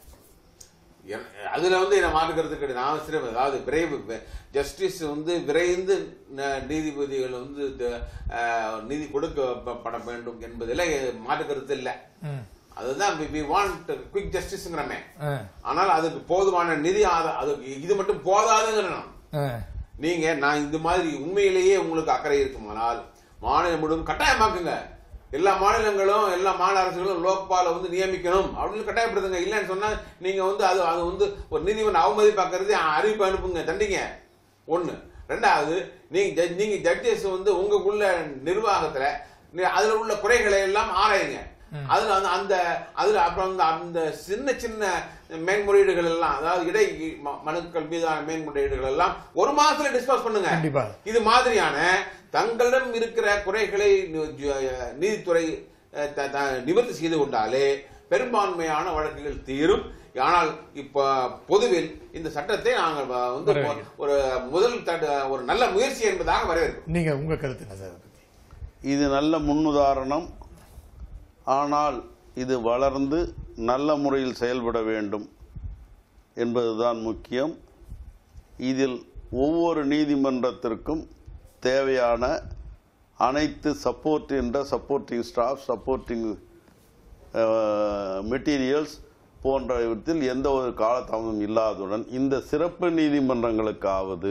என்- அதுல வந்து என்ன மாற்றுக்கிறது கிடையாது நான் சிறப்பு அதாவது விரைவு ஜஸ்டிஸ் வந்து விரைந்து ந- நீதிபதிகள் வந்து த- அஹ், நீதி கொடுக்கப்பட வேண்டும் என்பதில் மாற்று கருத்து இல்லை அதுதான் வி வாண்ட் குவிக் ஜஸ்டிஸ்ங்கிறமே ஆ, ஆனால் அதுக்கு போதுமான நிதி ஆதா அதுக்கு இது மட்டும் போதாதுங்கிறேன் நான். ஆ, நீங்க நான் இந்த மாதிரி உண்மையிலேயே உங்களுக்கு அக்கறை இருக்குமானால் மாநிலம் முழுவதும் கட்டாயமாக்குங்க எல்லா மாநிலங்களும் எல்லா மாநில அரசுகளும் லோக்பால வந்து நியமிக்கணும் அப்படின்னு கட்டாயப்படுத்துங்க இல்லைன்னு சொன்னா நீங்க வந்து அது அது வந்து ஒரு நீதிமன்ற அவமதிப்பாக்குறது அறிவிப்பு அனுப்புங்க தண்டிங்க ஒண்ணு ரெண்டாவது நீங்க ஜட்ஜ்- நீங்க ஜட்ஜஸ் வந்து உங்களுக்குள்ள நிர்வாகத்துல நீ- அதுல உள்ள குறைகளை எல்லாம் ஆராயுங்க அதுல வந்து அந்த அதுல அப்புறம் அந்த அந்த சின்ன சின்ன மேன்முறையீடுகள் எல்லாம் அதாவது இடை ம- மனுக்கள் மீதான மேன்முறையீடுகள் எல்லாம் ஒரு மாசத்துல டிஸ்போஸ் பண்ணுங்க கண்டிப்பா. இது மாதிரியான தங்களிடம் இருக்கிற குறைகளை நி- ஜ- நீதித்துறை அஹ், த- த- நிவர்த்தி செய்து கொண்டாலே பெரும்பான்மையான வழக்குகள் தீரும் ஆனால் இப்ப பொதுவில் இந்த சட்டத்தை நாங்கள் வ- வந்து வரவேற்கிறோம். ஒரு முதல் தட- ஒரு நல்ல முயற்சி என்பதாக வரவேற்கிறோம் நீங்க உங்க கருத்து என்ன சார் அதை பத்தி? இது நல்ல முன்னுதாரணம் ஆனால் இது வளர்ந்து நல்ல முறையில் செயல்பட வேண்டும் என்பதுதான் முக்கியம் இதில் ஒவ்வொரு நீதிமன்றத்திற்கும் தேவையான அனைத்து சப்போர்ட் என்ற சப்போர்ட்டிங் ஸ்டாஃப் சப்போர்ட்டிங் மெட்டீரியல்ஸ் போன்றவற்றில் எந்த ஒரு காலதாமதம் இல்லாததுடன் இந்த சிறப்பு நீதிமன்றங்களுக்காவது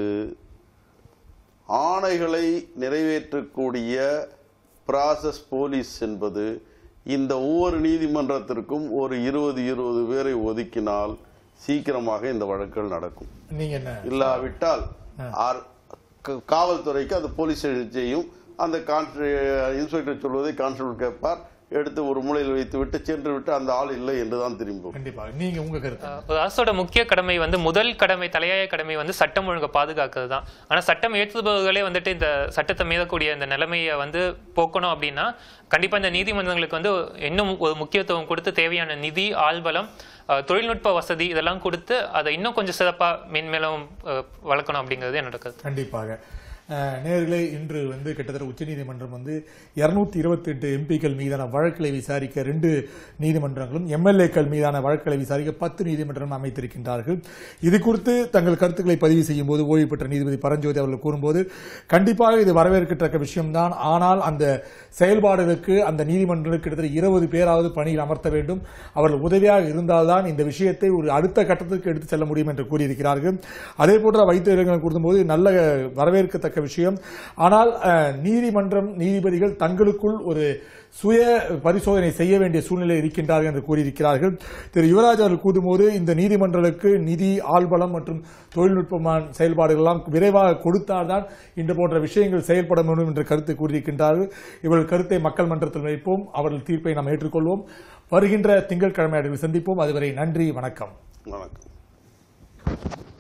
ஆணைகளை நிறைவேற்றக்கூடிய ப்ராசஸ் போலீஸ் என்பது இந்த ஒவ்வொரு நீதிமன்றத்திற்கும் ஒரு இருபது இருபது பேரை ஒதுக்கினால் சீக்கிரமாக இந்த வழக்குகள் நடக்கும் நீங்க என்ன இல்லாவிட்டால் ஆர்- க- காவல்துறைக்கு அது போலீஸ் ஸ்டேஷன் செய்யும் அந்த கான்ஸ்ட- இன்ஸ்பெக்டர் சொல்வதை கான்ஸ்டபிள் கேட்பார் எடுத்து ஒரு மூலையில் வைத்து விட்டு சென்று விட்டு அந்த ஆள் இல்லை என்றுதான் திரும்பும் கண்டிப்பாக நீங்க உங்க கருத்து என்ன? ஒரு அரசோட முக்கிய கடமை வந்து முதல் கடமை தலையாய கடமை வந்து சட்டம் ஒழுங்கை பாதுகாக்கிறது தான் ஆனா சட்டம் ஏற்றுபவர்களே வந்துட்டு இந்த சட்டத்தை மீறக்கூடிய இந்த நிலைமையை வந்து போக்கணும் அப்படின்னா கண்டிப்பா இந்த நீதிமன்றங்களுக்கு வந்து இன்னும் ஒரு முக்கியத்துவம் கொடுத்து தேவையான நிதி ஆள்பலம் அஹ், தொழில்நுட்ப வசதி இதெல்லாம் கொடுத்து அதை இன்னும் கொஞ்சம் சிறப்பா மென்மேலும் அஹ், வளர்க்கணும் அப்படிங்கிறது என்னோட கருத்து கண்டிப்பாக அஹ், நேயர்களே இன்று வந்து கிட்டத்தட்ட உச்சநீதிமன்றம் வந்து இருநூத்தி இருபத்தி எட்டு எம்பிக்கள் மீதான வழக்குகளை விசாரிக்க ரெண்டு நீதிமன்றங்களும் எம்எல்ஏக்கள் மீதான வழக்குகளை விசாரிக்க பத்து நீதிமன்றம் அமைத்திருக்கின்றார்கள் இது குறித்து தங்கள் கருத்துக்களை பதிவு செய்யும் போது ஓய்வு பெற்ற நீதிபதி பரஞ்சோதி அவர்கள் கூறும்போது கண்டிப்பாக இது வரவேற்கத்தக்க விஷயம்தான் ஆனால் அந்த செயல்பாடுகளுக்கு அந்த நீதிமன்றங்களுக்கு கிட்டத்தட்ட இருபது பேராவது பணியில் அமர்த்த வேண்டும் அவர்கள் உதவியாக இருந்தால்தான் இந்த விஷயத்தை ஒரு அடுத்த கட்டத்துக்கு எடுத்து செல்ல முடியும் என்று கூறியிருக்கிறார்கள் அதே போன்ற வைத்த இடங்களை கொடுக்கும்போது நல்ல வரவேற்கத்தக்க விஷயம் ஆனால் அஹ், நீதிமன்றம் நீதிபதிகள் தங்களுக்குள் ஒரு சுய பரிசோதனை செய்ய வேண்டிய சூழ்நிலை இருக்கின்றார்கள் என்று கூறியிருக்கிறார்கள் திரு யுவராஜ் அவர்கள் கூறும்போது இந்த நீதிமன்றங்களுக்கு நிதி ஆள்பலம் மற்றும் தொழில்நுட்பமான செயல்பாடுகள் எல்லாம் விரைவாக கொடுத்தால்தான் இந்த போன்ற விஷயங்கள் செயல்பட முடியும் என்ற கருத்தை கூறியிருக்கின்றார்கள் இவர்கள் கருத்தை மக்கள் மன்றத்தில் வைப்போம் அவர்கள் தீர்ப்பை நாம் ஏற்றுக்கொள்வோம் வருகின்ற திங்கட்கிழமை சந்திப்போம் அதுவரை நன்றி வணக்கம் வணக்கம்